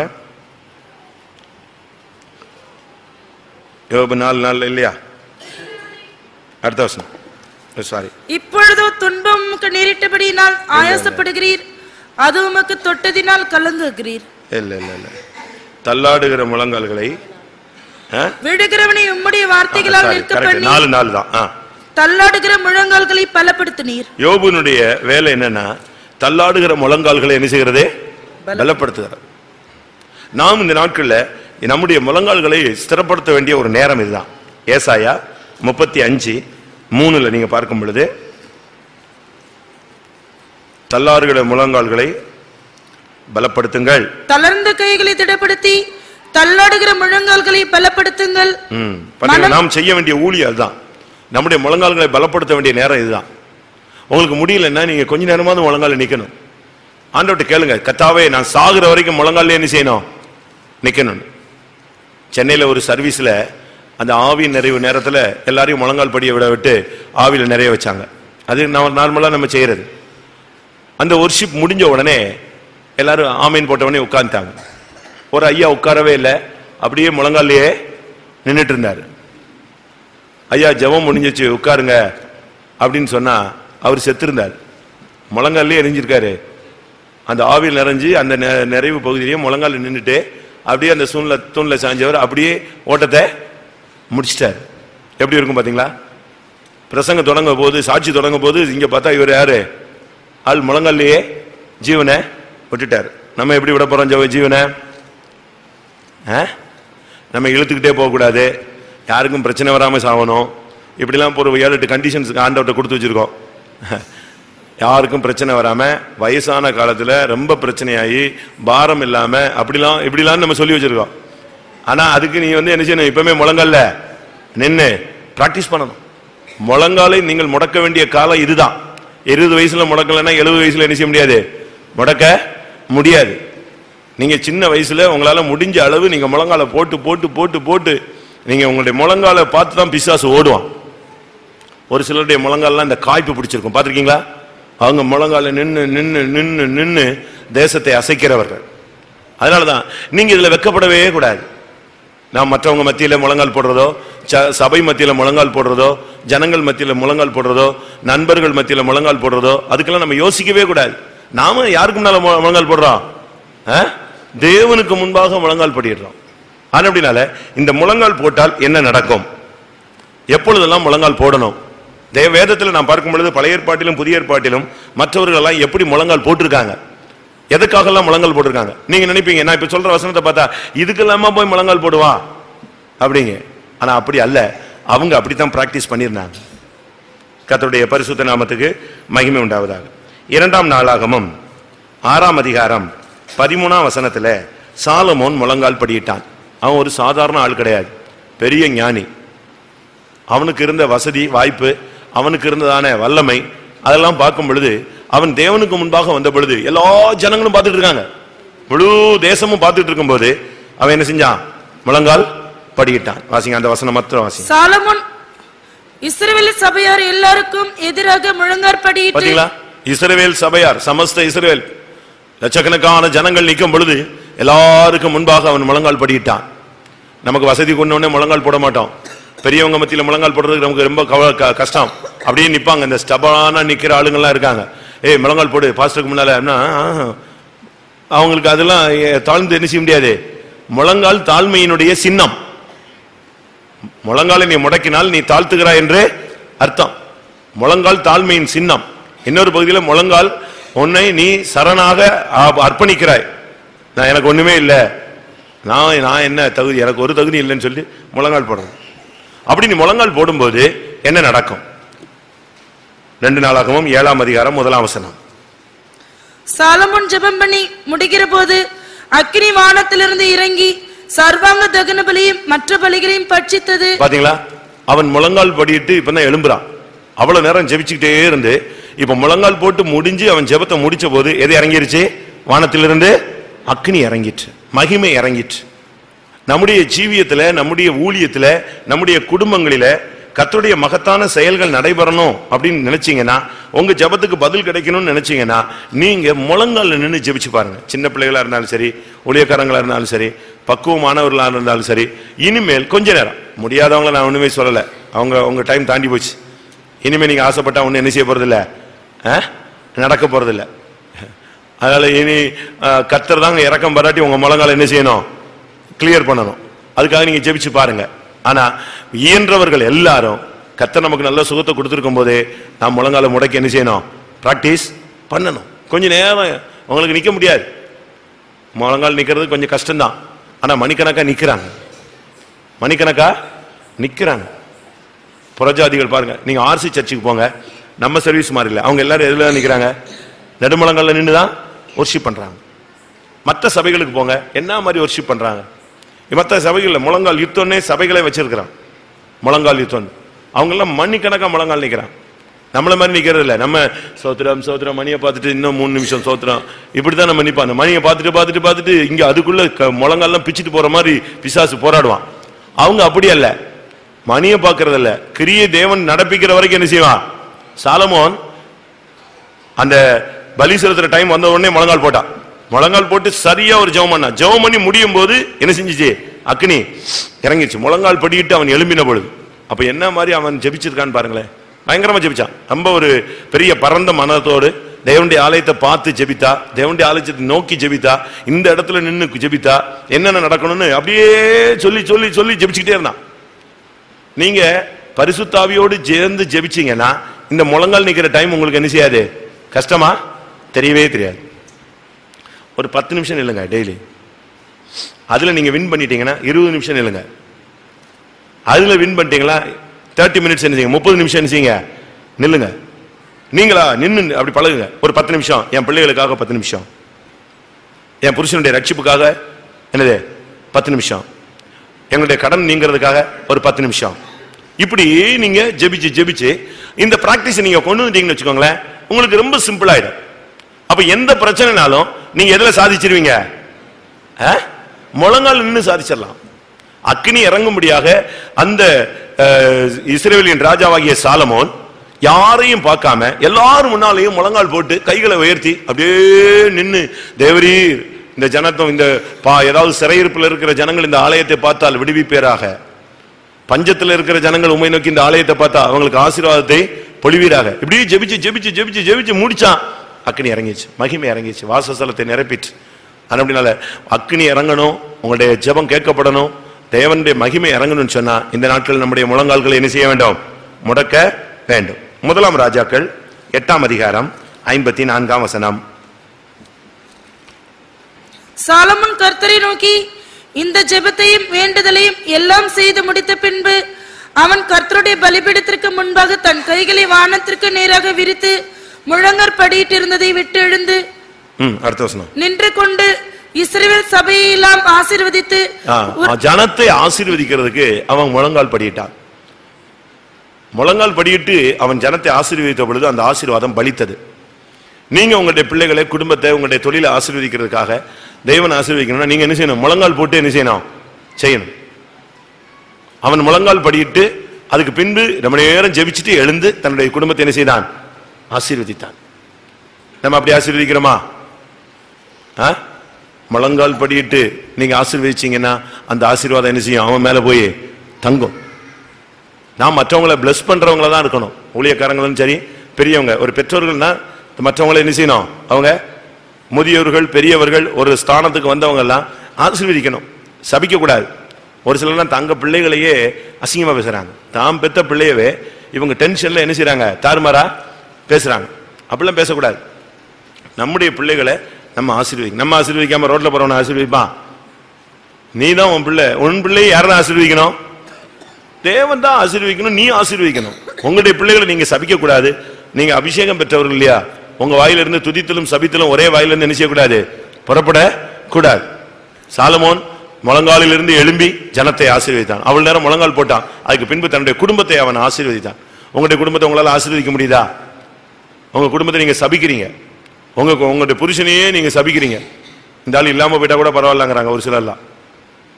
யோபு நாலு நாள் இல்லையா அடுத்த வசனம் சாரி இப்பொழுதோ துன்பம் உமக்கு நேரிட்டபடியினால் ஆயாசப்படுகிறீர் அது உமக்கு தொட்டதினால் கலங்குகிறீர் இல்ல இல்ல இல்ல தள்ளாடுகிற முழங்கால்களை ஆ? விடுகிறவனை உம்முடைய வார்த்தைகளால் Sorry, நிற்க correct. பண்ணி நாலு நாள் தான் ஆ. தள்ளாடுகிற முழங்கால்களை பலப்படுத்தினீர் யோபுனுடைய வேலை என்னன்னா தள்ளாடுகிற முழங்கால்களை என்ன செய்கிறது பலப்படுத்துகிறது நாம் இந்த நாட்கள்ல நம்முடைய முழங்கால்களை ஸ்திரப்படுத்த வேண்டிய ஒரு நேரம் இதுதான் ஏசாயா முப்பத்தி அஞ்சு மூணுல நீங்க பார்க்கும் பொழுது தள்ளாறுகிற முழங்கால்களை பலப்படுத்துங்கள் தளர்ந்த கைகளை திடப்படுத்தி தள்ளாடுகிற முழங்கால்களை பலப்படுத்துங்கள் ம். பாத்தீங்களா, நாம் செய்ய வேண்டிய ஊழியம் அதுதான் நம்முடைய முழங்கால்களை பலப்படுத்த வேண்டிய நேரம் இதுதான் உங்களுக்கு முடியலன்னா நீங்க கொஞ்ச நேரமாவது முழங்கால நிக்கணும் ஆண்டவர்ட்ட கேளுங்க கத்தாவே நான் சாகுற வரைக்கும் முழங்கால என்ன செய்யணும் நிக்கணும் சென்னையில ஒரு சர்வீஸ்ல அந்த ஆவி நிறைவு நேரத்துல எல்லாரையும் முழங்கால் படியை விட விட்டு ஆவியில நிறைய வச்சாங்க அது நம்ம நார்மலா நம்ம செய்யறது அந்த ஒர்ஷிப் முடிஞ்ச உடனே எல்லாரும் ஆமீன் போட்ட உடனே உட்கார்ந்துட்டாங்க ஒரு ஐயா உட்காரவே இல்லை அப்படியே முழங்காலையே நின்னுட்டு இருந்தாரு ஐயா ஜெபம் முடிஞ்சிச்சு உட்காருங்க அப்படின்னு சொன்னா அவர் செத்திருந்தார் முழங்காலே எரிஞ்சிருக்காரு அந்த ஆவியில் நிறைஞ்சு அந்த நெ- நிறைவு பகுதியிலேயே முழங்கால நின்னுட்டு அப்படியே அந்த சூழ்நிலை தூண்ல சாஞ்சவர் அப்படியே ஓட்டத்தை முடிச்சிட்டார் எப்படி இருக்கும் பாத்தீங்களா பிரசங்க தொடங்க போது சாட்சி தொடங்க போது இங்க பார்த்தா இவர் யாரு ஆள் முழங்காலையே ஜீவனை விட்டுட்டார் நம்ம எப்படி விட போறோம் ஜீவ- ஜீவனை ஆ? நம்ம இழுத்துக்கிட்டே போகக்கூடாது யாருக்கும் பிரச்சனை வராம சாகணும் இப்படிலாம் ஒரு ஏழு எட்டு கண்டிஷன்ஸ் ஆண்டவர்கிட்ட கொடுத்து வச்சிருக்கோம் யாருக்கும் பிரச்சனை வராம வயசான காலத்துல ரொம்ப பிரச்சனையாகி பாரம் இல்லாம அப்படிலாம் இப்படிலாம் நம்ம சொல்லி வச்சிருக்கோம் ஆனா அதுக்கு நீ வந்து என்ன செய்யணும் இப்பவுமே முழங்கல்ல நின்னு பிராக்டிஸ் பண்ணணும் முழங்காலை நீங்கள் முடக்க வேண்டிய காலம் இதுதான் இருபது வயசுல முடக்கலைன்னா எழுபது வயசுல என்ன செய்ய முடியாது முடக்க முடியாது நீங்க சின்ன வயசுல உங்களால முடிஞ்ச அளவு நீங்க முழங்கால போட்டு போட்டு போட்டு போட்டு நீங்க உங்களுடைய முழங்கால பார்த்து தான் பிசாசு ஓடுவான் ஒரு சிலருடைய முழங்கால்லாம் இந்த காய்ப்பு பிடிச்சிருக்கும் பார்த்திருக்கீங்களா அவங்க முழங்கால நின்னு நின்னு நின்னு நின்னு தேசத்தை அசைக்கிறவர்கள் அதனாலதான் நீங்க இதுல வெக்கப்படவே கூடாது நான் மற்றவங்க மத்தியில முழங்கால் போடுறதோ ச- சபை மத்தியில முழங்கால் போடுறதோ ஜனங்கள் மத்தியில முழங்கால் போடுறதோ நண்பர்கள் மத்தியில முழங்கால் போடுறதோ அதுக்கெல்லாம் நம்ம யோசிக்கவே கூடாது நாம யாருக்கு முன்னால மு- முழங்கால் போடுறோம் ஆ? தேவனுக்கு முன்பாக முழங்கால் படிடுறோம் ஆனா அப்படினால இந்த முழங்கால் போட்டால் என்ன நடக்கும் எப்பொழுதெல்லாம் முழங்கால் போடணும் தேவ வேதத்துல நான் பார்க்கும் பொழுது பழைய ஏற்பாட்டிலும் புதிய ஏற்பாட்டிலும் மற்றவர்கள் எல்லாம் எப்படி முழங்கால் போட்டிருக்காங்க எதுக்காகலாம் முழங்கால் போட்டிருக்காங்க நீங்க நினைப்பீங்க நான் இப்ப சொல்ற வசனத்தை பார்த்தா இதுக்கெல்லாமா போய் முழங்கால் போடுவான் அப்படிங்க ஆனா அப்படி அல்ல அவங்க அப்படித்தான் பிராக்டிஸ் பண்ணியிருந்தாங்க கர்த்தருடைய பரிசுத்த நாமத்துக்கு மகிமை உண்டாவதாக இரண்டாம் நாளாகமும் ஆறாம் அதிகாரம் பதிமூணாம் வசனத்துல சாலமோன் முழங்கால் படியிட்டான் அவன் ஒரு சாதாரண ஆள் கிடையாது பெரிய ஞானி அவனுக்கு இருந்த வசதி வாய்ப்பு அவனுக்கு இருந்ததான வல்லமை அதெல்லாம் பார்க்கும் பொழுது அவன் தேவனுக்கு முன்பாக வந்த பொழுது எல்லா ஜனங்களும் பார்த்துட்டு இருக்காங்க முழு தேசமும் பார்த்துட்டு இருக்கும்போது அவன் என்ன செஞ்சான் முழங்கால் படியிட்டான் வாசிங்க அந்த வசனம் மாத்திரம் வாசிங்க சாலமோன் இஸ்ரவேல் சபையார் எல்லாருக்கும் எதிராக முழங்காற்படியிட்டு பாத்தீங்களா இஸ்ரவேல் சபையார் சமஸ்த இஸ்ரவேல் லட்சக்கணக்கான ஜனங்கள் நிற்கும் பொழுது எல்லாருக்கும் முன்பாக அவன் முழங்கால் படியிட்டான் நமக்கு வசதி கொண்ட உடனே முழங்கால் போட மாட்டோம் பெரியவங்க மத்தியில முழங்கால் போடுறதுக்கு நமக்கு ரொம்ப கவ- க- கஷ்டம் அப்படியே நிப்பாங்க இந்த ஸ்டபானா நிக்கிற ஆளுங்கள்லாம் இருக்காங்க ஏய் முழங்கால் போடு பாஸ்டருக்கு முன்னால அப்படின்னா, ஆஹ், அவங்களுக்கு அதெல்லாம் ஏ- தாழ்ந்து என்ன செய்ய முடியாது முழங்கால் தாழ்மையினுடைய சின்னம் முழங்காலை நீ முடக்கினால் நீ தாழ்த்துகிறாய் என்று அர்த்தம் முழங்கால் தாழ்மையின் சின்னம் இன்னொரு பகுதியில் முழங்கால் உன்னை நீ சரணாக அ- அர்ப்பணிக்கிறாய் நான் எனக்கு ஒண்ணுமே இல்லை நான் நான் என்ன தகுதி எனக்கு ஒரு தகுதி இல்லைன்னு சொல்லி முழங்கால் போடுறேன் அப்படி நீ முழங்கால் போடும்போது என்ன நடக்கும் ரெண்டு நாளாகவும் ஏழாம் அதிகாரம் முதலாம் வசனம் சாலமோன் ஜெபம் பண்ணி முடிக்கிற போது அக்கினி வானத்திலிருந்து இறங்கி சர்வாங்க தகன பலியும் மற்ற பலிகளையும் பட்சித்தது பாத்தீங்களா அவன் முழங்கால் படிட்டு இப்பதான் எழும்புறான் அவ்வளவு நேரம் ஜெபிச்சுக்கிட்டே இருந்து இப்ப முழங்கால் போட்டு முடிஞ்சு அவன் ஜெபத்தை முடிச்ச போது எது இறங்கிருச்சு வானத்திலிருந்து அக்னி இறங்கிற்று மகிமை இறங்கிற்று நம்முடைய ஜீவியத்துல நம்முடைய ஊழியத்துல நம்முடைய குடும்பங்களில கர்த்தருடைய மகத்தான செயல்கள் நடைபெறணும் அப்படின்னு நினைச்சீங்கன்னா உங்க ஜெபத்துக்கு பதில் கிடைக்கணும்னு நினைச்சீங்கன்னா நீங்க முழங்கால்ல நின்னு ஜெபிச்சு பாருங்க சின்ன பிள்ளைகளா இருந்தாலும் சரி ஊழியக்காரங்களா இருந்தாலும் சரி பக்குவமானவர்களா இருந்தாலும் சரி இனிமேல் கொஞ்ச நேரம் முடியாதவங்கள நான் ஒண்ணுமே சொல்லல அவங்க உங்க டைம் தாண்டி போச்சு இனிமே நீங்க ஆசைப்பட்டா ஒண்ணு என்ன செய்ய போறது இல்ல ஆ? நடக்க போறது இல்ல அதனால இனி கத்தர் தாங்க இறக்கம் பாராட்டி உங்க முழங்கால என்ன செய்யணும் கிளியர் பண்ணணும் அதுக்காக நீங்க ஜெபிச்சு பாருங்க ஆனா இயன்றவர்கள் எல்லாரும் கத்தர் நமக்கு நல்ல சுகத்தை கொடுத்திருக்கும் போதே நாம் முழங்கால முடக்கி என்ன செய்யணும் பிராக்டிஸ் பண்ணணும் கொஞ்ச நேரம் உங்களுக்கு நிக்க முடியாது முழங்கால் நிக்கிறது கொஞ்சம் கஷ்டம்தான் ஆனா மணிக்கணக்கா நிக்கிறாங்க மணிக்கணக்கா நிக்கிறாங்க புறஜாதிகள் பாருங்க நீங்க ஆர்சி சர்ச்சுக்கு போங்க நம்ம சர்வீஸ் மாதிரி இல்லை அவங்க எல்லாரும் எதுல நிக்கிறாங்க நெடுமலங்கள்ல நின்று தான் ஒர்ஷிப் பண்றாங்க மற்ற சபைகளுக்கு போங்க என்ன மாதிரி ஒர்ஷிப் பண்றாங்க மற்ற சபைகள்ல முழங்கால் யுத்தம்னே சபைகளே வச்சிருக்கிறான் முழங்கால் யுத்தம் அவங்க எல்லாம் மணிக்கணக்கா முழங்கால் நிக்கிறான் நம்மள மாதிரி நிக்கிறது இல்ல நம்ம சோத்திரம் சோத்திரம் மணியை பார்த்துட்டு இன்னும் மூணு நிமிஷம் சோத்திரம் இப்படிதான் நம்ம நிப்பாங்க மணியை பார்த்துட்டு பார்த்துட்டு பார்த்துட்டு இங்க அதுக்குள்ள க- முழங்கால்லாம் பிச்சுட்டு போற மாதிரி பிசாசு போராடுவான் அவங்க அப்படி அல்ல மணியை பார்க்கறது இல்ல கிரிய தேவன் நடப்பிக்கிற வரைக்கும் என்ன செய்வான் சாலமோன் அந்த பலி செலுத்துற டைம் வந்த உடனே முழங்கால் போட்டான் முழங்கால் போட்டு சரியா ஒரு ஜெபம் பண்ணான் ஜெபம் பண்ணி முடியும் போது என்ன செஞ்சுச்சு அக்னி இறங்கிச்சு முழங்கால் படிக்கிட்டு அவன் எழும்பின பொழுது அப்ப என்ன மாதிரி அவன் ஜெபிச்சிருக்கான்னு பாருங்களேன் பயங்கரமா ஜெபிச்சான் ரொம்ப ஒரு பெரிய பரந்த மனத்தோடு தேவனுடைய ஆலயத்தை பார்த்து ஜெபித்தா தேவனுடைய ஆலயத்தை நோக்கி ஜெபித்தா இந்த இடத்துல நின்னு ஜெபித்தா என்னென்ன நடக்கணும்னு அப்படியே சொல்லி சொல்லி சொல்லி ஜெபிச்சுக்கிட்டே இருந்தான் நீங்க பரிசுத்தாவியோடு சேர்ந்து ஜெபிச்சீங்கன்னா இந்த முழங்கால் நிக்கிற டைம் உங்களுக்கு என்ன செய்யாது கஷ்டமா தெரியவே தெரியாது ஒரு பத்து நிமிஷம் நில்லுங்க டெய்லி அதுல நீங்க வின் பண்ணிட்டீங்கன்னா இருபது நிமிஷம் நில்லுங்க அதுல வின் பண்ணிட்டீங்களா தேர்ட்டி மினிட்ஸ் என்ன செய்யுங்க முப்பது நிமிஷம் என்ன செய்யுங்க நில்லுங்க நீங்களா நின்னு அப்படி பழகுங்க ஒரு பத்து நிமிஷம் என் பிள்ளைகளுக்காக பத்து நிமிஷம் என் புருஷனுடைய ரட்சிப்புக்காக என்னது பத்து நிமிஷம் எங்களுடைய கடன் நீங்கிறதுக்காக ஒரு பத்து நிமிஷம் இப்படி நீங்க ஜெபிச்சு ஜெபிச்சு இந்த பிராக்டிஸ் நீங்க கொண்டு வந்துட்டீங்கன்னு வச்சுக்கோங்களேன் உங்களுக்கு ரொம்ப சிம்பிள் ஆயிடும் அப்ப எந்த பிரச்சனைனாலும் நீங்க எதுல சாதிச்சிருவீங்க ஆ? முழங்கால் நின்னு சாதிச்சிடலாம் அக்னி இறங்கும்படியாக அந்த அஹ், இஸ்ரவேலின் ராஜாவாகிய சாலமோன் யாரையும் பார்க்காம எல்லாரும் முன்னாலேயும் முழங்கால் போட்டு கைகளை உயர்த்தி அப்படியே நின்னு தேவரீர் இந்த ஜனத்தம் இந்த பா ஏதாவது சிறையிருப்பில் இருக்கிற ஜனங்கள் இந்த ஆலயத்தை பார்த்தால் விடுவிப்பேராக பஞ்சத்துல இருக்கிற ஜனங்கள் உண்மை நோக்கி இந்த ஆலயத்தை பார்த்தா அவங்களுக்கு ஆசீர்வாதத்தை பொழிவீராக இப்படியே ஜெபிச்சு ஜெபிச்சு ஜெபிச்சு ஜெபிச்சு முடிச்சான் அக்னி இறங்கிச்சு மகிமை இறங்கிச்சு வாசஸ்தலத்தை நிரப்பிட்டு அது அப்படினால அக்னி இறங்கணும் உங்களுடைய ஜெபம் கேட்கப்படணும் தேவனுடைய மகிமை இறங்கணும்னு சொன்னா இந்த நாட்கள் நம்முடைய முழங்கால்களை என்ன செய்ய வேண்டும் முடக்க வேண்டும் முதலாம் ராஜாக்கள் எட்டாம் அதிகாரம் ஐம்பத்தி நான்காம் வசனம் சாலமன் கர்த்தரை நோக்கி இந்த ஜெபத்தையும் வேண்டுதலையும் எல்லாம் செய்து முடித்த பின்பு அவன் கர்த்தருடைய பலிபீடத்திற்கு முன்பாக தன் கைகளை வானத்திற்கு நேராக விரித்து முழங்கற் படியிட்டிருந்ததை விட்டு எழுந்து ம் அடுத்த வசனம் நின்று கொண்டு இஸ்ரவேல் சபையை எல்லாம் ஆசீர்வதித்து ஆ, ஜனத்தை ஆசீர்வதிக்கிறதுக்கு அவன் முழங்கால் படியிட்டான் முழங்கால் படியிட்டு அவன் ஜனத்தை ஆசீர்வதித்த பொழுது அந்த ஆசீர்வாதம் பலித்தது நீங்க உங்களுடைய பிள்ளைகளை குடும்பத்தை உங்களுடைய தொழிலை ஆசீர்வதிக்கிறதுக்காக தெய்வனை ஆசீர்வதிக்கணும்னா நீங்க என்ன செய்யணும் முழங்கால் போட்டு என்ன செய்யணும் செய்யணும் அவன் முழங்கால் படியிட்டு அதுக்கு பின்பு ரொம்ப நேரம் ஜெபிச்சுட்டு எழுந்து தன்னுடைய குடும்பத்தை என்ன செய்தான் ஆசீர்வதித்தான் நம்ம அப்படி ஆசீர்வதிக்கிறோமா ஆ? முழங்கால் படியிட்டு நீங்க ஆசீர்வதிச்சீங்கன்னா அந்த ஆசீர்வாதம் என்ன செய்யும் அவன் மேல போய் தங்கும் நான் மற்றவங்களை பிளஸ் பண்றவங்கள தான் இருக்கணும் ஊழியக்காரங்களும் சரி பெரியவங்க ஒரு பெற்றோர்கள்னா மற்றவங்களை என்ன செய்யணும் அவங்க முதியவர்கள் பெரியவர்கள் ஒரு ஸ்தானத்துக்கு வந்தவங்க எல்லாம் ஆசீர்வதிக்கணும் சபிக்க கூடாது ஒரு சிலர்லாம் தங்க பிள்ளைகளையே அசிங்கமா பேசுறாங்க தாம் பெத்த பிள்ளையவே இவங்க டென்ஷன்ல என்ன செய்றாங்க தாறுமாறா பேசுறாங்க அப்படிலாம் பேசக்கூடாது நம்முடைய பிள்ளைகளை நம்ம ஆசீர்வதிக்கணும் நம்ம ஆசீர்வதிக்காம ரோட்ல போறவன ஆசீர்வதிப்பான் நீ தான் உன் பிள்ளை உன் பிள்ளையை யாரை ஆசீர்வதிக்கணும் தேவன் தான் ஆசீர்வதிக்கணும் நீ ஆசீர்வதிக்கணும் உங்களுடைய பிள்ளைகளை நீங்க சபிக்க கூடாது நீங்க அபிஷேகம் பெற்றவர்கள் இல்லையா உங்க வாயிலிருந்து துதித்தலும் சபித்தலும் ஒரே வாயிலிருந்து என்ன செய்யக்கூடாது புறப்பட கூடாது சாலமோன் முழங்காலிலிருந்து எழும்பி ஜனத்தை ஆசீர்வதித்தான் அவள் நேரம் முழங்கால் போட்டான் அதுக்கு பின்பு தன்னுடைய குடும்பத்தை அவன் ஆசீர்வதித்தான் உங்களுடைய குடும்பத்தை உங்களால ஆசீர்வதிக்க முடியுதா உங்க குடும்பத்தை நீங்க சபிக்கிறீங்க உங்க உங்களுடைய புருஷனையே நீங்க சபிக்கிறீங்க இந்த ஆள் இல்லாம போயிட்டா கூட பரவாயில்லங்கிறாங்க ஒரு சிலர்லாம்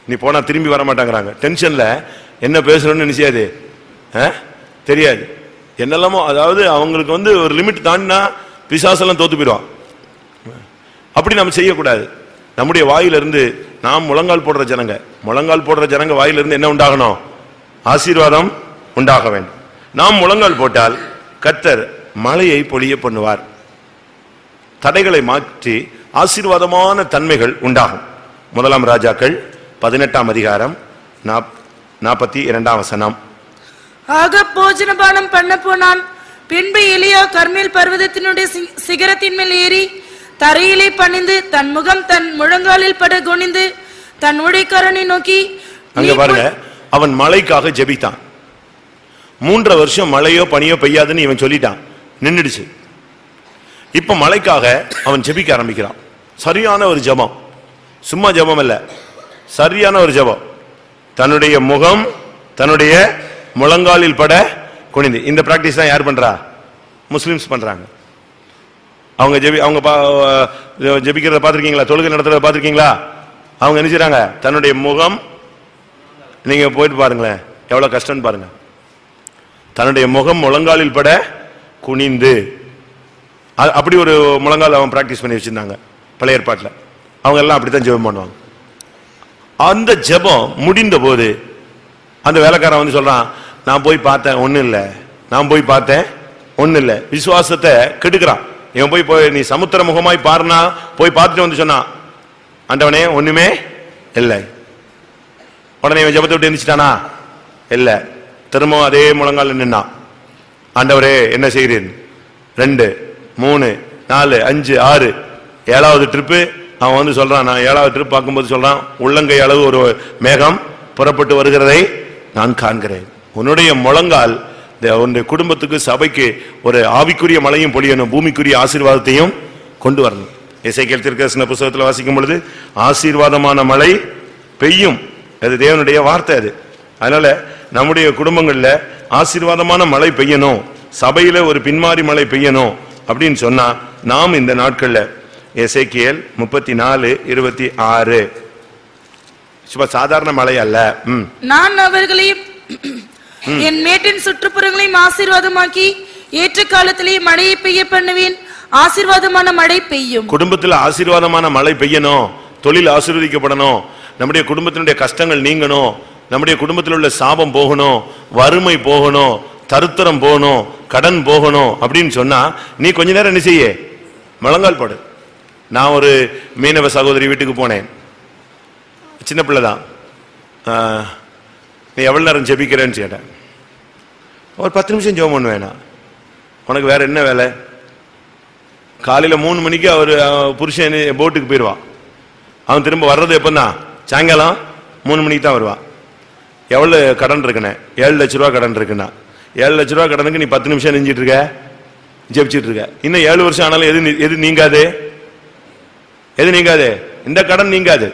நீ போனா திரும்பி வர மாட்டாங்கறாங்க டென்ஷன்ல என்ன பேசுறோம்னு நினைச்சாது தெரியாது என்னெல்லாமோ அதாவது அவங்களுக்கு வந்து ஒரு லிமிட் தாண்டினா பிசாசெல்லாம் தோத்து போயிடுவான் அப்படி நம்ம செய்யக்கூடாது நம்முடைய வாயிலிருந்து நாம் முழங்கால் போடுற ஜனங்க முழங்கால் போடுற ஜனங்க வாயிலிருந்து என்ன உண்டாகணும் ஆசீர்வாதம் உண்டாக வேண்டும் நாம் முழங்கால் போட்டால் கர்த்தர் மழையை பொழிய பண்ணுவார் தடைகளை மாற்றி ஆசீர்வாதமான தன்மைகள் உண்டாகும் முதலாம் ராஜாக்கள் பதினெட்டாம் அதிகாரம் நாப்- நாற்பத்தி இரண்டாம் வசனம் ஆக போஜனபானம் பண்ண போனான் பின்பு எலியா கர்மேல் பர்வதத்தினுடைய சி- சிகரத்தின் மேல் ஏறி தரையிலே பணிந்து தன் முகம் தன் முழங்காலில் பட குனிந்து தன் ஊழியக்காரனை நோக்கி அங்க "நீ பாருங்க அவன் மழைக்காக ஜெபித்தான் மூன்றரை வருஷம் மழையோ பனியோ பெய்யாதுன்னு இவன் சொல்லிட்டான் நின்னுடுச்சு இப்ப மழைக்காக அவன் ஜெபிக்க ஆரம்பிக்கிறான் சரியான ஒரு ஜெபம் சும்மா ஜெபம் இல்ல சரியான ஒரு ஜெபம் தன்னுடைய முகம் தன்னுடைய முழங்காலில் பட குனிந்து இந்த பிராக்டிஸ் தான் யார் பண்றா முஸ்லிம்ஸ் பண்றாங்க அவங்க ஜெபி அவங்க பா- ஜெபிக்கிறத பாத்திருக்கீங்களா தொழுகை நடத்துறத பாத்திருக்கீங்களா அவங்க என்ன செய்றாங்க தன்னுடைய முகம் நீங்க போயிட்டு பாருங்களேன் எவ்வளவு கஷ்டம்னு பாருங்க தன்னுடைய முகம் முழங்காலில் பட குனிந்து அ- அப்படி ஒரு முழங்கால் அவன் பிராக்டிஸ் பண்ணி வச்சிருந்தாங்க பழைய ஏற்பாட்டில் அவங்க எல்லாம் அப்படித்தான் ஜெபம் பண்ணுவாங்க அந்த ஜெபம் முடிந்த போது அந்த வேலைக்காரன் வந்து சொல்றான் நான் போய் பார்த்தேன் ஒண்ணும் இல்ல நான் போய் பார்த்தேன் ஒண்ணும் இல்ல விசுவாசத்தை கெடுக்கிறான் இவன் போய் போய் நீ சமுத்திர முகமாய் பாருனா போய் பார்த்துட்டு வந்து சொன்னான் ஆண்டவனே ஒண்ணுமே இல்லை உடனே இவன் ஜெபத்தை விட்டு எந்திரிச்சிட்டானா இல்ல திரும்பவும் அதே முழங்கால நின்னான் ஆண்டவரே என்ன செய்கிறேன் ரெண்டு மூணு நாலு அஞ்சு ஆறு ஏழாவது ட்ரிப்பு அவன் வந்து சொல்றான் நான் ஏழாவது ட்ரிப் பார்க்கும்போது சொல்றான் உள்ளங்கை அளவு ஒரு மேகம் புறப்பட்டு வருகிறதை நான் காண்கிறேன் உன்னுடைய முழங்கால் இந்த உன்னுடைய குடும்பத்துக்கு சபைக்கு ஒரு ஆவிக்குரிய மழையும் பொழியணும் பூமிக்குரிய ஆசீர்வாதத்தையும் கொண்டு வரணும் இசைக்கேல் திருக்கரசன புஸ்தகத்தில் வாசிக்கும் பொழுது ஆசீர்வாதமான மழை பெய்யும் அது தேவனுடைய வார்த்தை அது அதனால நம்முடைய குடும்பங்கள்ல ஆசீர்வாதமான மழை பெய்யணும் சபையில ஒரு பின்மாறி மழை பெய்யணும் அப்படின்னு சொன்னா நாம் இந்த நாட்கள்ல எசேக்கியேல் முப்பத்தி நாலு இருபத்தி ஆறு சும்மா சாதாரண மழை அல்ல ம் நான் அவர்களையும் என் மேட்டின் சுற்றுப்புறங்களையும் ஆசீர்வாதமாக்கி ஏற்ற காலத்திலே மழையை பெய்ய பண்ணுவேன் ஆசீர்வாதமான மழை பெய்யும் குடும்பத்துல ஆசீர்வாதமான மழை பெய்யணும் தொழில் ஆசீர்வதிக்கப்படணும் நம்முடைய குடும்பத்தினுடைய கஷ்டங்கள் நீங்கணும் நம்முடைய குடும்பத்தில் உள்ள சாபம் போகணும் வறுமை போகணும் தருத்திரம் போகணும் கடன் போகணும் அப்படின்னு சொன்னா நீ கொஞ்ச நேரம் என்ன செய்ய முழங்கால் போடு நான் ஒரு மீனவ சகோதரி வீட்டுக்கு போனேன் சின்ன பிள்ளை தான் ஆஹ், நீ எவ்வளவு நேரம் ஜெபிக்கிறேன்னு கேட்டேன் ஒரு பத்து நிமிஷம் ஜெபம் பண்ணுவேனா உனக்கு வேற என்ன வேலை காலையில மூணு மணிக்கு அவர் புருஷன் போட்டுக்கு போயிடுவான் அவன் திரும்ப வர்றது எப்பன்னா சாயங்காலம் மூணு மணிக்கு தான் வருவான் எவ்வளவு கடன் இருக்குண்ணே ஏழு லட்ச ரூபா கடன் இருக்குண்ணா ஏழு லட்ச ரூபா கடனுக்கு நீ பத்து நிமிஷம் நெஞ்சிட்டு இருக்க ஜெபிச்சிட்டு இருக்க இன்னும் ஏழு வருஷம் ஆனாலும் எது நீ- எது நீங்காது எது நீங்காது இந்த கடன் நீங்காது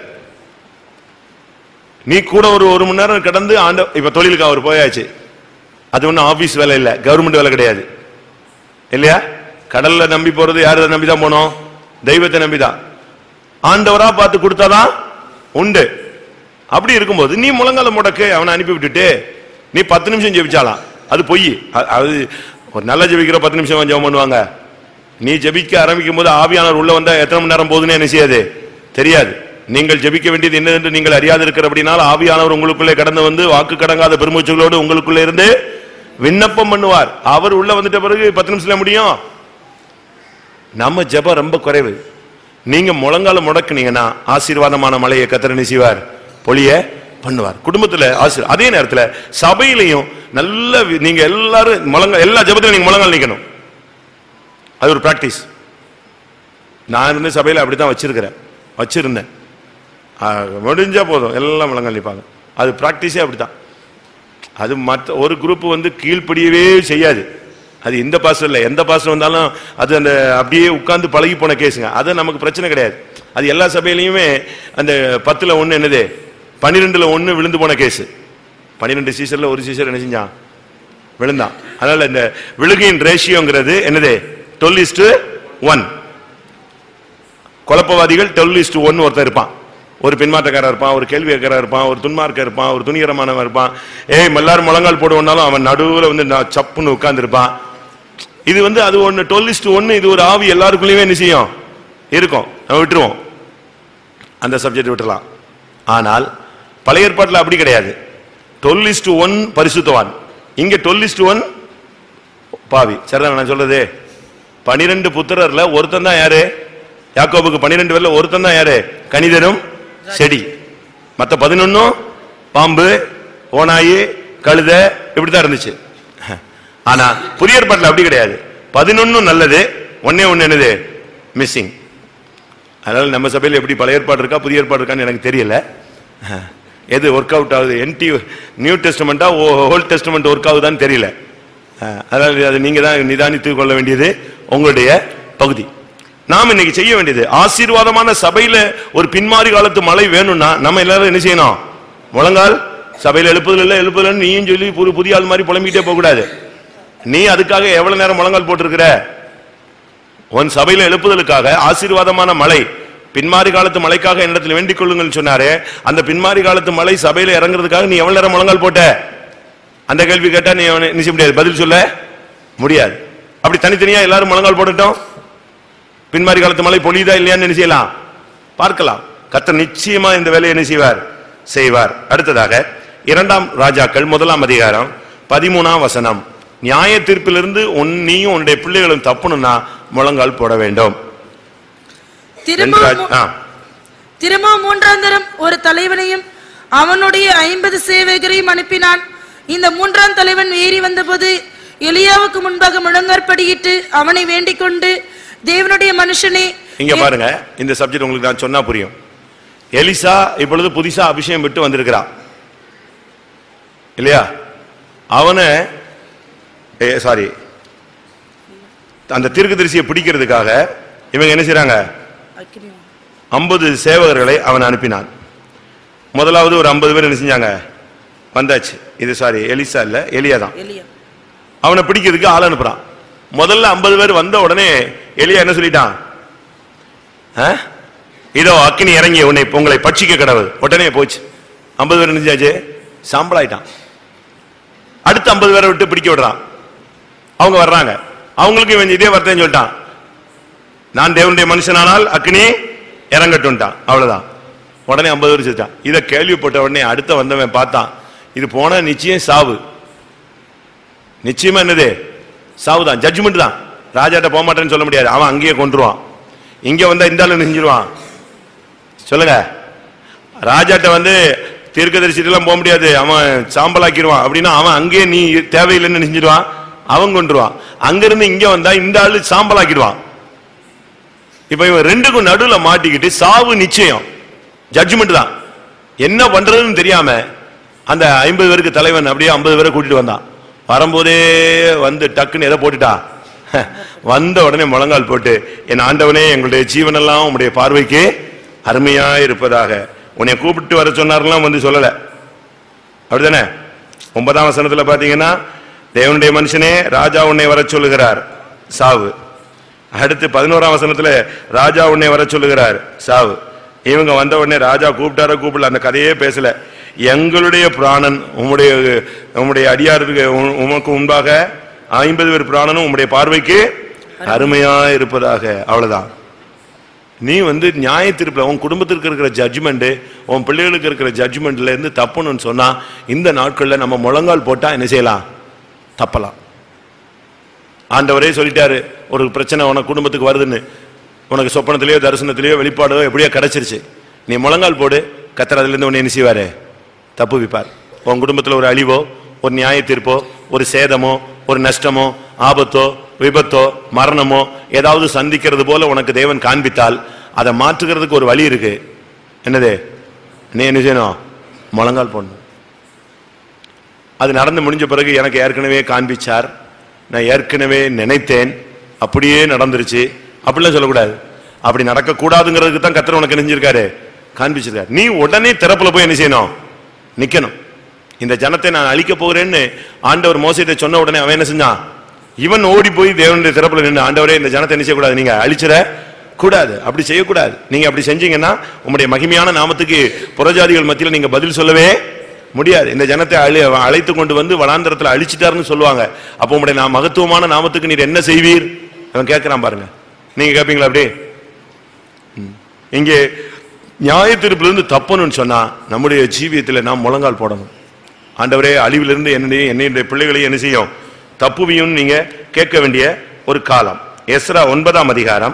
நீ கூட ஒரு ஒரு மணி நேரம் கடந்து ஆண்ட இப்ப தொழிலுக்கு அவர் போயாச்சு அது ஒன்றும் ஆபீஸ் வேலை இல்லை கவர்மெண்ட் வேலை கிடையாது இல்லையா கடல்ல நம்பி போறது யாரை நம்பி தான் போனோம் தெய்வத்தை நம்பி தான் ஆண்டவரா பார்த்து கொடுத்தாதான் உண்டு அப்படி இருக்கும்போது நீ முழங்கால முடக்கு அவனை அனுப்பி விட்டுட்டு நீ பத்து நிமிஷம் ஜெபிச்சாலாம் அது பொய் அ- அது ஒரு நல்ல ஜெபிக்கிற பத்து நிமிஷம் ஜெபம் பண்ணுவாங்க நீ ஜெபிக்க ஆரம்பிக்கும் போது ஆவியானவர் உள்ள வந்தா எத்தனை மணி நேரம் போகுதுன்னு என்ன செய்யாது தெரியாது நீங்கள் ஜெபிக்க வேண்டியது என்னதென்று நீங்கள் அறியாது இருக்கிறபடினால் ஆவியானவர் உங்களுக்குள்ளே கடந்து வந்து வாக்கு கடங்காத பெருமூச்சுகளோடு உங்களுக்குள்ளே இருந்து விண்ணப்பம் பண்ணுவார் அவர் உள்ள வந்துட்ட பிறகு பத்து நிமிஷத்துல முடியும் நம்ம ஜெபம் ரொம்ப குறைவு நீங்க முழங்கால முடக்குனீங்கன்னா ஆசீர்வாதமான மழையை கத்திர செய்வார் பொழிய பண்ணுவார் குடும்பத்துல ஆசீர் அதே நேரத்துல சபையிலையும் நல்ல வி- நீங்க எல்லாரும் முழங்க எல்லா ஜெபத்திலும் நீங்க முழங்கால் நிக்கணும் அது ஒரு பிராக்டிஸ் நான் இருந்த சபையில அப்படித்தான் வச்சிருக்கிறேன் வச்சிருந்தேன் ஆ, முடிஞ்சா போதும் எல்லாம் முழங்கால் நிப்பாங்க அது பிராக்டிஸே அப்படித்தான் அது மற்ற ஒரு குரூப் வந்து கீழ்ப்படியவே செய்யாது அது இந்த பாஸ்டர் இல்லை எந்த பாஸ்டர் வந்தாலும் அது அந்த அப்படியே உட்கார்ந்து பழகி போன கேஸுங்க அது நமக்கு பிரச்சனை கிடையாது அது எல்லா சபையிலையுமே அந்த பத்துல ஒண்ணு என்னது பன்னிரெண்டுல ஒண்ணு விழுந்து போன கேஸ் பன்னிரெண்டு சீசர்ல ஒரு சீசர் என்ன செஞ்சான் விழுந்தான் அதனால இந்த விழுகையின் ரேஷியோங்கிறது என்னது டுவெல் இஸ்டு ஒன் குழப்பவாதிகள் டுவெல் இஸ்டு ஒன் ஒருத்தர் இருப்பான் ஒரு பின்மாற்றக்காரர் இருப்பான் ஒரு கேள்வி கேட்கறா இருப்பான் ஒரு துன்மார்க்க இருப்பான் ஒரு துணிகரமானவன் இருப்பான் ஏய் எல்லாரும் முழங்கால் போடுவோம்னாலும் அவன் நடுவுல வந்து நான் சப்புன்னு உட்கார்ந்து இருப்பான் இது வந்து அது ஒண்ணு டொல்லிஸ்ட் ஒண்ணு இது ஒரு ஆவி எல்லாருக்குள்ளயுமே என்ன செய்யும் இருக்கும் நம்ம விட்டுருவோம் அந்த சப்ஜெக்ட் விட்டுறலாம் ஆனால் பழைய ஏற்பாட்டில் அப்படி கிடையாது டொல்லிஸ்ட் ஒன் பரிசுத்தவான் இங்க டொல்லிஸ்ட் ஒன் பாவி சரிதான் நான் சொல்றது பனிரெண்டு புத்திரர்ல ஒருத்தன் தான் யாரு யாக்கோபுக்கு பனிரெண்டு பேர்ல ஒருத்தன் தான் யாரு கணிதரும் செடி மத்த பதினொன்னும் பாம்பு ஓனாயி கழுத இப்படித்தான் இருந்துச்சு ஆனா புதிய ஏற்பாட்டில் அப்படி கிடையாது பதினொன்னும் நல்லது ஒன்னே ஒண்ணு என்னது மிஸ்ஸிங் அதனால நம்ம சபையில் எப்படி பழைய ஏற்பாடு இருக்கா புதிய ஏற்பாடு இருக்கான்னு எனக்கு தெரியல எது ஒர்க் அவுட் ஆகுது என்டி நியூ டெஸ்டமெண்டா ஓல்ட் டெஸ்டமெண்ட் ஒர்க் ஆகுதான்னு தெரியல அஹ், அதனால அது நீங்க தான் நிதானித்து கொள்ள வேண்டியது உங்களுடைய பகுதி நாம் இன்னைக்கு செய்ய வேண்டியது ஆசீர்வாதமான சபையில ஒரு பின்மாறி காலத்து மழை வேணும்னா நம்ம எல்லாரும் என்ன செய்யணும் முழங்கால் சபையில எழுப்புதல் இல்ல எழுப்புதல் நீயும் சொல்லி புது புதிய ஆள் மாதிரி புலம்பிக்கிட்டே போக கூடாது நீ அதுக்காக எவ்வளவு நேரம் முழங்கால் போட்டிருக்கிற உன் சபையில எழுப்புதலுக்காக ஆசீர்வாதமான மழை பின்மாரி காலத்து மழைக்காக என்னிடத்தில் வேண்டிக் கொள்ளுங்கள் சொன்னாரே அந்த பின்மாரி காலத்து மழை சபையில இறங்குறதுக்காக நீ எவ்வளவு நேரம் முழங்கால் போட்ட அந்த கேள்வி கேட்டா நீ அவனை நிச்சய முடியாது பதில் சொல்ல முடியாது அப்படி தனித்தனியா எல்லாரும் முழங்கால் போட்டுட்டோம் பின்மாரி காலத்து மழை பொழியுதா இல்லையான்னு என்ன செய்யலாம் பார்க்கலாம் கர்த்தர் நிச்சயமா இந்த வேலையை என்ன செய்வார் செய்வார் அடுத்ததாக இரண்டாம் ராஜாக்கள் முதலாம் அதிகாரம் பதிமூணாம் வசனம் நியாய தீர்ப்பிலிருந்து உன் நீயும் உன்னுடைய பிள்ளைகளும் தப்புணும்னா முழங்கால் போட வேண்டும் ரெண்டு திரும்பவும் ராஜ்- ஆ, திரும்பவும் மூன்றாம் தரம் ஒரு தலைவனையும் அவனுடைய ஐம்பது சேவகரையும் அனுப்பினான் இந்த மூன்றாம் தலைவன் ஏறி வந்தபோது எலியாவுக்கு முன்பாக முழங்காற்படியிட்டு அவனை வேண்டிக் கொண்டு தேவனுடைய மனுஷனே இங்க பாருங்க இந்த சப்ஜெக்ட் உங்களுக்கு நான் சொன்னா புரியும் எலிசா இப்பொழுது புதுசா அபிஷேகம் விட்டு வந்திருக்கிறான் இல்லையா அவனை சாரி அந்த தீர்க்கதரிசியை பிடிக்கிறதுக்காக இவங்க என்ன செய்றாங்க ஐம்பது சேவகர்களை அவன் அனுப்பினான் முதலாவது ஒரு ஐம்பது பேர் என்ன செஞ்சாங்க வந்தாச்சு இது சாரி எலிசா இல்ல எலியா தான் எலியா அவனை பிடிக்கிறதுக்கு ஆள் அனுப்புறான் முதல்ல ஐம்பது பேர் வந்த உடனே எலியா என்ன சொல்லிட்டான் ஆ? இதோ அக்கினி இறங்கி உன்னை உங்களை பட்சிக்க கடவுள் உடனே போச்சு ஐம்பது பேர் நினைச்சாச்சு சாம்பலாயிட்டான் அடுத்த ஐம்பது பேரை விட்டு பிடிக்க விடுறான் அவங்க வர்றாங்க அவங்களுக்கு இவன் இதே வார்த்தைன்னு சொல்லிட்டான் நான் தேவனுடைய மனுஷனானால் அக்னி இறங்கட்டும்ட்டான் அவ்வளவுதான் உடனே ஐம்பது பேர் செத்தான் இதை கேள்விப்பட்ட உடனே அடுத்த வந்தவன் பார்த்தான் இது போனா நிச்சயம் சாவு நிச்சயமா என்னது சாவுதான் ஜட்ஜ்மெண்ட் தான் ராஜாட்ட போக மாட்டேன்னு சொல்ல முடியாது அவன் அங்கேயே கொண்டுருவான் இங்க வந்தா இந்த ஆளு நெஞ்சிருவான் சொல்லுங்க ராஜாட்ட வந்து தீர்க்கதரிசிட்டு எல்லாம் போக முடியாது அவன் சாம்பலாக்கிடுவான் அப்படின்னா அவன் அங்கேயே நீ தேவையில்லைன்னு நெஞ்சிடுவான் அவன் கொண்டுருவான் அங்கிருந்து இங்க வந்தா இந்த ஆளு சாம்பலாக்கிடுவான் இப்ப இவன் ரெண்டுக்கும் நடுவுல மாட்டிக்கிட்டு சாவு நிச்சயம் ஜட்ஜ்மெண்ட் தான் என்ன பண்றதுன்னு தெரியாம அந்த ஐம்பது பேருக்கு தலைவன் அப்படியே ஐம்பது பேரை கூட்டிட்டு வந்தான் வரும்போதே வந்து டக்குன்னு எதை போட்டுட்டா வந்த உடனே முழங்கால் போட்டு என் ஆண்டவனே எங்களுடைய ஜீவனெல்லாம் உங்களுடைய பார்வைக்கு அருமையா இருப்பதாக உன்னை கூப்பிட்டு வர சொன்னார்லாம் வந்து சொல்லல அப்படிதானே ஒன்பதாம் வசனத்துல பாத்தீங்கன்னா தேவனுடைய மனுஷனே ராஜா உன்னை வர சொல்லுகிறார் சாவு அடுத்து பதினோராம் வசனத்துல ராஜா உன்னை வர சொல்லுகிறார் சாவு இவங்க வந்த உடனே ராஜா கூப்பிட்டாரோ கூப்பிடல அந்த கதையே பேசல எங்களுடைய பிராணன் உம்முடைய உம்முடைய அடியாருக்கு உ- உமக்கு முன்பாக ஐம்பது பேர் பிராணனும் உம்முடைய பார்வைக்கு அருமையா இருப்பதாக அவ்வளவுதான் நீ வந்து நியாய தீர்ப்புல உன் குடும்பத்திற்கு இருக்கிற ஜட்ஜ்மெண்ட் உன் பிள்ளைகளுக்கு இருக்கிற ஜட்ஜ்மெண்ட்ல இருந்து தப்புன்னு சொன்னா இந்த நாட்கள்ல நம்ம முழங்கால் போட்டா என்ன செய்யலாம் தப்பலாம் ஆண்டவரே சொல்லிட்டாரு ஒரு பிரச்சனை உனக்கு குடும்பத்துக்கு வருதுன்னு உனக்கு சொப்பனத்திலேயோ தரிசனத்திலேயோ வெளிப்பாடோ எப்படியோ கிடைச்சிருச்சு நீ முழங்கால் போடு கத்தர் அதுல இருந்து உன்னை என்ன செய்வாரு தப்பு விப்பார் உன் குடும்பத்துல ஒரு அழிவோ ஒரு நியாய தீர்ப்போ ஒரு சேதமோ ஒரு நஷ்டமோ ஆபத்தோ விபத்தோ மரணமோ ஏதாவது சந்திக்கிறது போல உனக்கு தேவன் காண்பித்தால் அதை மாற்றுகிறதுக்கு ஒரு வழி இருக்கு என்னது நீ என்ன செய்யணும் முழங்கால் போடணும் அது நடந்து முடிஞ்ச பிறகு எனக்கு ஏற்கனவே காண்பிச்சார் நான் ஏற்கனவே நினைத்தேன் அப்படியே நடந்துருச்சு அப்படிலாம் சொல்லக்கூடாது அப்படி நடக்கக்கூடாதுங்கிறதுக்கு தான் கத்தர் உனக்கு நெஞ்சிருக்காரு காண்பிச்சிருக்காரு நீ உடனே திறப்புல போய் என்ன செய்யணும் நிக்கணும் இந்த ஜனத்தை நான் அழிக்க போகிறேன்னு ஆண்டவர் மோசத்தை சொன்ன உடனே அவன் என்ன செஞ்சான் இவன் ஓடி போய் தேவனுடைய திறப்புல நின்று ஆண்டவரே இந்த ஜனத்தை என்ன செய்யக்கூடாது நீங்க அழிச்சிட கூடாது அப்படி செய்யக்கூடாது நீங்க அப்படி செஞ்சீங்கன்னா உங்களுடைய மகிமையான நாமத்துக்கு புறஜாதிகள் மத்தியில் நீங்க பதில் சொல்லவே முடியாது இந்த ஜனத்தை அழி அழைத்து கொண்டு வந்து வனாந்தரத்துல அழிச்சிட்டாருன்னு சொல்லுவாங்க அப்போ உங்களுடைய நான் மகத்துவமான நாமத்துக்கு நீர் என்ன செய்வீர் அவன் கேட்கிறான் பாருங்க நீங்க கேட்பீங்களா அப்படி ம். இங்கே நியாய தீர்ப்பிலிருந்து தப்பணும்னு சொன்னா நம்முடைய ஜீவியத்தில் நாம் முழங்கால் போடணும் ஆண்டவரே அழிவிலிருந்து என்னுடைய என்னுடைய பிள்ளைகளை என்ன செய்யும் தப்புவியும் நீங்க கேட்க வேண்டிய ஒரு காலம் எஸ்ரா ஒன்பதாம் அதிகாரம்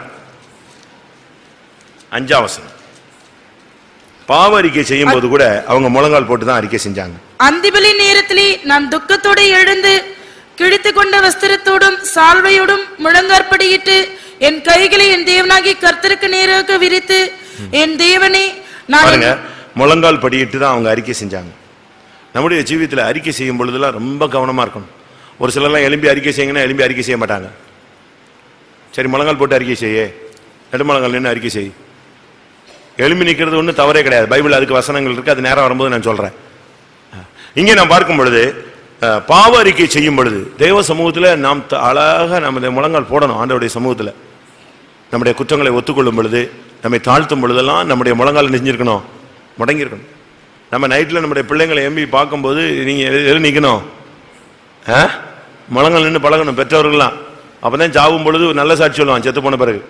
அஞ்சாம் வசனம் பாவ அறிக்கை செய்யும் போது கூட அவங்க முழங்கால் போட்டு தான் அறிக்கை செஞ்சாங்க அந்திபலி நேரத்திலே நான் துக்கத்தோடு எழுந்து கிழித்து கொண்ட வஸ்திரத்தோடும் சால்வையோடும் முழங்காற்படியிட்டு என் கைகளை என் தேவனாகி கர்த்தருக்கு நேராக விரித்து என் தேவனே நான் பாருங்க முழங்கால் படியிட்டு தான் அவங்க அறிக்கை செஞ்சாங்க நம்முடைய ஜீவியத்தில் அறிக்கை செய்யும் பொழுதெல்லாம் ரொம்ப கவனமா இருக்கணும் ஒரு சிலர்லாம் எலும்பி அறிக்கை செய்யுங்கன்னா எலும்பி அறிக்கை செய்ய மாட்டாங்க சரி முழங்கால் போட்டு அறிக்கை செய்ய நெடுமுழங்கால் நின்று அறிக்கை செய் எலும்பி நிக்கிறது ஒன்றும் தவறே கிடையாது பைபிள் அதுக்கு வசனங்கள் இருக்கு அது நேரம் வரும்போது நான் சொல்றேன் இங்கே நான் பார்க்கும் பொழுது அஹ், பாவ அறிக்கை செய்யும் பொழுது தெய்வ சமூகத்தில் நாம் த- அழகா நம்ம முழங்கால் போடணும் ஆண்டவருடைய சமூகத்தில் நம்முடைய குற்றங்களை ஒத்துக்கொள்ளும் பொழுது நம்மை தாழ்த்தும் பொழுதெல்லாம் நம்முடைய முழங்கால் நெஞ்சிருக்கணும் முடங்கியிருக்கணும் நம்ம நைட்டில் நம்முடைய பிள்ளைங்களை எம்பி பார்க்கும்போது நீங்கள் எது எது நிற்கணும் ஆ முழங்கால் நின்று பழகணும் பெற்றவர்கள்லாம் அப்போ தான் சாவும் பொழுது ஒரு நல்ல சாட்சி சொல்லுவான் செத்து போன பிறகு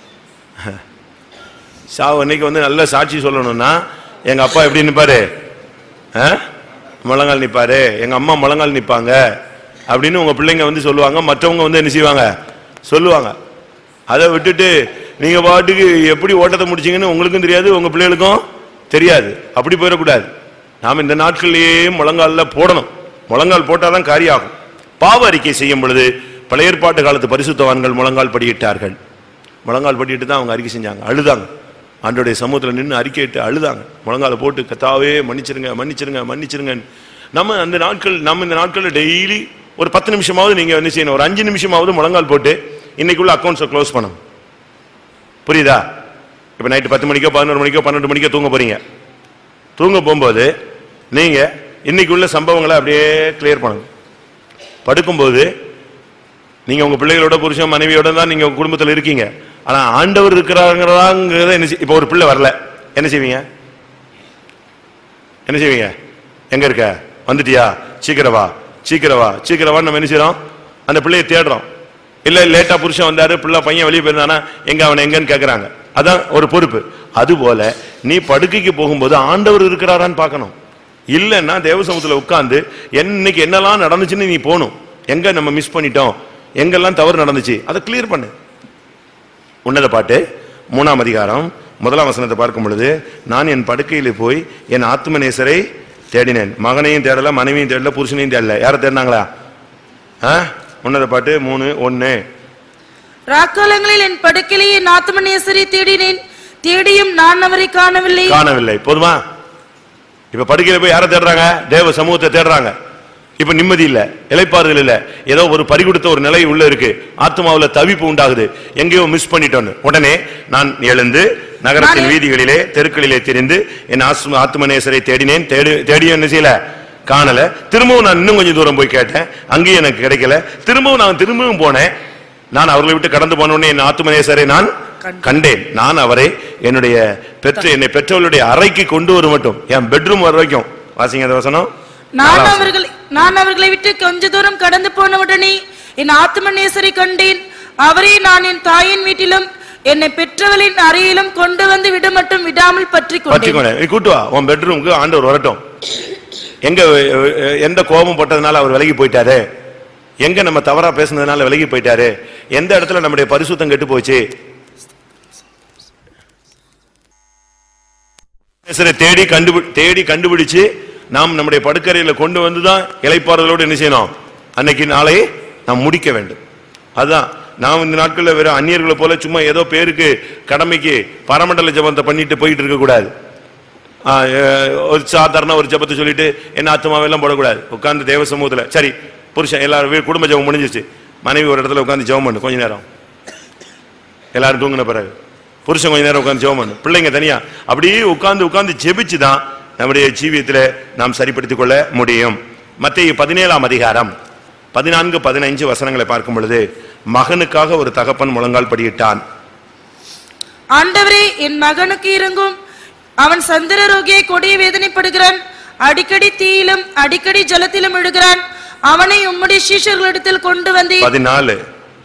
சாவு அன்னைக்கு வந்து நல்ல சாட்சி சொல்லணும்னா எங்கள் அப்பா எப்படி நிற்பாரு ஆ முழங்கால் நிற்பாரு எங்கள் அம்மா முழங்கால் நிற்பாங்க அப்படின்னு உங்கள் பிள்ளைங்க வந்து சொல்லுவாங்க மற்றவங்க வந்து என்ன செய்வாங்க சொல்லுவாங்க அதை விட்டுட்டு நீங்க பாட்டுக்கு எப்படி ஓட்டத்தை முடிச்சீங்கன்னு உங்களுக்கும் தெரியாது உங்க பிள்ளைகளுக்கும் தெரியாது அப்படி போயிடக்கூடாது நாம் இந்த நாட்களிலேயே முழங்கால்ல போடணும் முழங்கால் போட்டாதான் காரியம் ஆகும் பாவ அறிக்கை செய்யும் பொழுது பழைய ஏற்பாட்டு காலத்து பரிசுத்தவான்கள் முழங்கால் படியிட்டார்கள் முழங்கால் படியிட்டு தான் அவங்க அறிக்கை செஞ்சாங்க அழுதாங்க ஆண்டோடைய சமூகத்தில் நின்று அறிக்கையிட்டு அழுதாங்க முழங்கால போட்டு கத்தாவே மன்னிச்சிருங்க மன்னிச்சிருங்க மன்னிச்சிருங்க நம்ம அந்த நாட்கள் நம்ம இந்த நாட்களில் டெய்லி ஒரு பத்து நிமிஷமாவது நீங்க என்ன செய்யணும் ஒரு அஞ்சு நிமிஷமாவது முழங்கால் போட்டு இன்னைக்குள்ள அக்கௌண்ட்ஸை க்ளோஸ் பண்ணணும் புரியுதா இப்போ நைட்டு பத்து மணிக்கோ பதினோரு மணிக்கோ பன்னெண்டு மணிக்கோ தூங்க போறீங்க தூங்க போகும்போது நீங்க இன்னைக்குள்ள சம்பவங்களை அப்படியே கிளியர் பண்ணணும் படுக்கும்போது நீங்க உங்க பிள்ளைகளோட புருஷன் மனைவியோட தான் நீங்க உங்க குடும்பத்தில் இருக்கீங்க ஆனா ஆண்டவர் இருக்கிறாங்கிறத என்ன செய்- இப்போ ஒரு பிள்ளை வரல என்ன செய்வீங்க என்ன செய்வீங்க எங்க இருக்க வந்துட்டியா சீக்கிரம் வா சீக்கிரம் வா சீக்கிரம் வான்னு நம்ம என்ன செய்றோம் அந்த பிள்ளையை தேடுறோம் இல்ல லேட்டா புருஷன் வந்தாரு பிள்ளை பையன் வெளியே போயிருந்தானா எங்க அவன் எங்கன்னு கேக்குறாங்க அதான் ஒரு பொறுப்பு அதுபோல நீ படுக்கைக்கு போகும்போது ஆண்டவர் இருக்கிறாரான்னு பார்க்கணும் இல்லைன்னா தேவசமத்துல உட்கார்ந்து இன்னைக்கு என்னெல்லாம் நடந்துச்சுன்னு நீ போகணும் எங்க நம்ம மிஸ் பண்ணிட்டோம் எங்கெல்லாம் தவறு நடந்துச்சு அதை கிளியர் பண்ணு உன்னத பாட்டு மூணாம் அதிகாரம் முதலாம் வசனத்தை பார்க்கும் பொழுது நான் என் படுக்கையிலே போய் என் ஆத்மநேசரை தேடினேன் மகனையும் தேடல மனைவியும் தேடல புருஷனையும் தேடல யாரை தேடினாங்களா ஆ? உன்னத பாட்டு மூணு ஒன்னு ராக்காலங்களில் என் படுக்கையிலே என் ஆத்மநேசரை தேடினேன் தேடியும் நான் அவரை காணவில்லை காணவில்லை போதுமா இப்ப படுக்கையில போய் யாரை தேடுறாங்க தேவ சமூகத்தை தேடுறாங்க இப்ப நிம்மதி இல்ல இலைப்பாறுதல் இல்ல ஏதோ ஒரு பறிகொடுத்த ஒரு நிலை உள்ள இருக்கு ஆத்மாவுல தவிப்பு உண்டாகுது எங்கேயோ மிஸ் பண்ணிட்டோன்னு உடனே நான் எழுந்து நகரத்தின் நானே- வீதிகளிலே தெருக்களிலே தெரிந்து என் ஆத்ம ஆத்மநேசரை தேடினேன் தேடி தேடியும் என்ன செய்யல காணல திரும்பவும் நான் இன்னும் கொஞ்சம் தூரம் போய் கேட்டேன் அங்கேயும் எனக்கு கிடைக்கல திரும்பவும் நான் திரும்பவும் போனேன் நான் அவர்களை விட்டு கடந்து போன உடனே என் ஆத்மநேசரை நான் கண்டேன் நான் அவரை என்னுடைய பெற்ற என்னை பெற்றவர்களுடைய அறைக்கு கொண்டு வர மட்டும் என் பெட்ரூம் வர வரைக்கும் வாசிங்க அந்த வசனம் நான் நாலாம் வசனம். அவர்களை நான் அவர்களை விட்டு கொஞ்ச தூரம் கடந்து போன உடனே என் ஆத்மநேசரை கண்டேன் அவரே நான் என் தாயின் வீட்டிலும் என்னை பெற்றவளின் அறையிலும் கொண்டு வந்து விட மட்டும் விடாமல் பற்றி கொண்டேன் பற்றிக்கொண்டேன் நீ கூட்டு வா உன் பெட்ரூமுக்கு ஆண்டவர் வரட்டும் எங்க அஹ், எந்த கோபம் பட்டதுனால அவர் விலகி போயிட்டாரு எங்க நம்ம தவறா பேசுனதுனால விலகி போயிட்டாரு எந்த இடத்துல நம்முடைய பரிசுத்தம் கெட்டு போச்சு நேசரை தேடி கண்டுபி தேடி கண்டுபிடிச்சு நாம் நம்முடைய படுக்கறையில கொண்டு வந்துதான் இலைப்பாறுதலோடு என்ன செய்யணும் அன்னைக்கு நாளை நாம் முடிக்க வேண்டும் அதான் நாம் இந்த நாட்கள்ல வெறும் அந்நியர்களை போல சும்மா ஏதோ பேருக்கு கடமைக்கு பரமண்டல ஜபத்தை பண்ணிட்டு போயிட்டு இருக்க கூடாது ஆ, அஹ், ஒரு சாதாரண ஒரு ஜபத்தை சொல்லிட்டு என்ன ஆத்மாவெல்லாம் போடக்கூடாது உட்கார்ந்து தேவ சமூகத்துல சரி புருஷன் எல்லாரும் வீ- குடும்ப ஜபம் முடிஞ்சிச்சு மனைவி ஒரு இடத்துல உட்கார்ந்து ஜெபம் பண்ணு கொஞ்ச நேரம் எல்லாரும் தூங்கின பிறகு புருஷன் கொஞ்ச நேரம் உட்கார்ந்து ஜெபம் பண்ணு பிள்ளைங்க தனியா அப்படியே உட்கார்ந்து உட்கார்ந்து ஜெபிச்சு தான் நம்முடைய ஜீவியத்துல நாம் சரிப்படுத்திக் கொள்ள முடியும் மத்திய பதினேழாம் அதிகாரம் பதினான்கு பதினைஞ்சு வசனங்களை பார்க்கும் பொழுது மகனுக்காக ஒரு தகப்பன் முழங்கால் படியிட்டான் ஆண்டவரே என் மகனுக்கு இறங்கும் அவன் சந்திர ரோகியை கொடிய வேதனைப்படுகிறான் அடிக்கடி தீயிலும் அடிக்கடி ஜலத்திலும் விழுகிறான் அவனை உம்முடைய சீஷர்களிடத்தில் கொண்டு வந்தீர் பதினாலு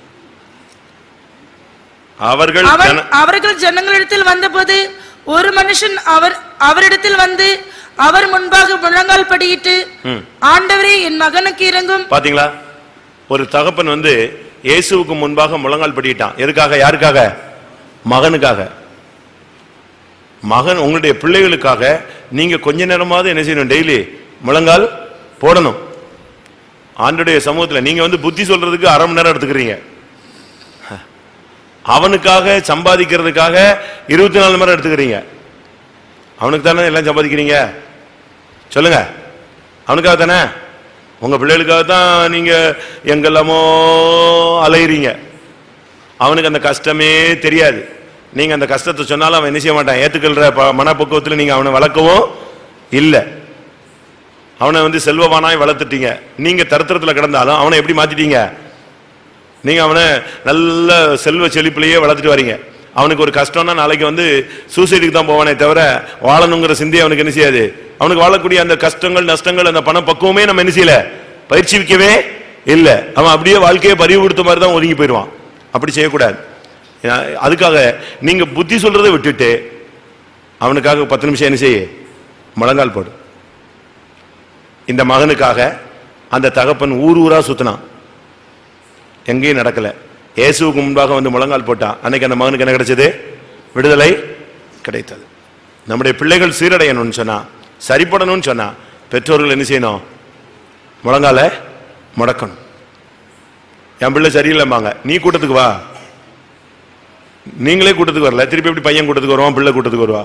அவர்கள் அவன் ஜன- அவர்கள் ஜனங்களிடத்தில் வந்தபோது ஒரு மனுஷன் அவர் அவரிடத்தில் வந்து அவர் முன்பாக முழங்கால் படியிட்டு ம். ஆண்டவரே என் மகனுக்கு இறங்கும் பாத்தீங்களா ஒரு தகப்பன் வந்து இயேசுவுக்கு முன்பாக முழங்கால் படிட்டான் எதுக்காக யாருக்காக மகனுக்காக மகன் உங்களுடைய பிள்ளைகளுக்காக நீங்க கொஞ்ச நேரமாவது என்ன செய்யணும் டெய்லி முழங்கால் போடணும் ஆண்டுடைய சமூகத்துல நீங்க வந்து புத்தி சொல்றதுக்கு அரை மணி நேரம் எடுத்துக்கிறீங்க அவனுக்காக சம்பாதிக்கிறதுக்காக இருபத்தி நாலு மணி நேரம் எடுத்துக்கிறீங்க அவனுக்கு தானே எல்லாம் சம்பாதிக்கிறீங்க சொல்லுங்க அவனுக்காக தானே உங்க பிள்ளைகளுக்காக தான் நீங்க எங்கெல்லாமோ அலையுறீங்க அவனுக்கு அந்த கஷ்டமே தெரியாது நீங்க அந்த கஷ்டத்தை சொன்னாலும் அவன் என்ன செய்ய மாட்டான் ஏத்துக்கொள்ற ப- மனப்பக்குவத்துல நீங்க அவனை வளர்க்கவும் இல்லை அவனை வந்து செல்வவானாய் வளர்த்துட்டீங்க நீங்க தரித்திரத்துல கிடந்தாலும் அவனை எப்படி மாத்திட்டீங்க நீங்க அவனை நல்ல செல்வ செழிப்பிலேயே வளர்த்துட்டு வரீங்க அவனுக்கு ஒரு கஷ்டம்னா நாளைக்கு வந்து சூசைடுக்கு தான் போவானே தவிர வாழணுங்கிற சிந்தி அவனுக்கு என்ன செய்யாது அவனுக்கு வாழக்கூடிய அந்த கஷ்டங்கள் நஷ்டங்கள் அந்த பண பக்குவமே நம்ம என்ன செய்யல பயிற்சி வைக்கவே இல்ல அவன் அப்படியே வாழ்க்கையை பறிவு கொடுத்த மாதிரி தான் ஒதுங்கி போயிடுவான் அப்படி செய்யக்கூடாது ஏன்னா, அதுக்காக நீங்க புத்தி சொல்றதை விட்டுட்டு அவனுக்காக பத்து நிமிஷம் என்ன செய்ய முழங்கால் போடு இந்த மகனுக்காக அந்த தகப்பன் ஊர் ஊரா சுத்தினான் எங்கேயும் நடக்கல இயேசுவுக்கு முன்பாக வந்து முழங்கால் போட்டான் அன்னைக்கு அந்த மகனுக்கு என்ன கிடைச்சது விடுதலை கிடைத்தது நம்முடைய பிள்ளைகள் சீரடையணும்னு சொன்னா சரிப்படணும்னு சொன்னா பெற்றோர்கள் என்ன செய்யணும் முழங்கால முடக்கணும் என் பிள்ளை சரியில்லைம்பாங்க நீ கூட்டத்துக்கு வா நீங்களே கூட்டத்துக்கு வரல திருப்பி எப்படி பையன் கூட்டத்துக்கு வருவான் பிள்ளை கூட்டத்துக்கு வருவா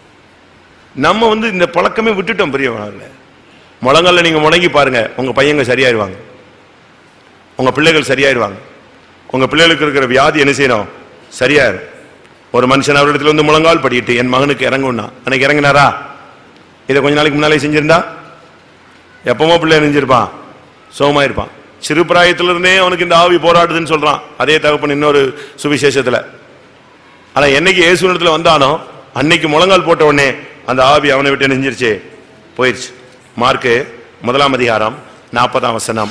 நம்ம வந்து இந்த பழக்கமே விட்டுட்டோம் பெரியவங்கள முழங்கால நீங்க முடங்கி பாருங்க உங்க பையங்க சரியாயிருவாங்க உங்க பிள்ளைகள் சரியாயிருவாங்க உங்க பிள்ளைகளுக்கு இருக்கிற வியாதி என்ன செய்யணும் சரியாயிரும் ஒரு மனுஷன் அவரிடத்துல வந்து முழங்கால் படிட்டு என் மகனுக்கு இறங்கும்னா அன்னைக்கு இறங்கினாரா இதை கொஞ்ச நாளைக்கு முன்னாலே செஞ்சிருந்தா எப்பமோ பிள்ளை நெஞ்சிருப்பான் சோகமா இருப்பான் சிறு பிராயத்திலிருந்தே அவனுக்கு இந்த ஆவி போராடுதுன்னு சொல்றான் அதே தகப்பன் இன்னொரு சுவிசேஷத்துல ஆனா என்னைக்கு இயேசுனிடத்துல வந்தானோ அன்னைக்கு முழங்கால் போட்ட உடனே அந்த ஆவி அவனை விட்டு நெஞ்சிருச்சு போயிருச்சு மார்க்கு முதலாம் அதிகாரம் நாற்பதாம் வசனம்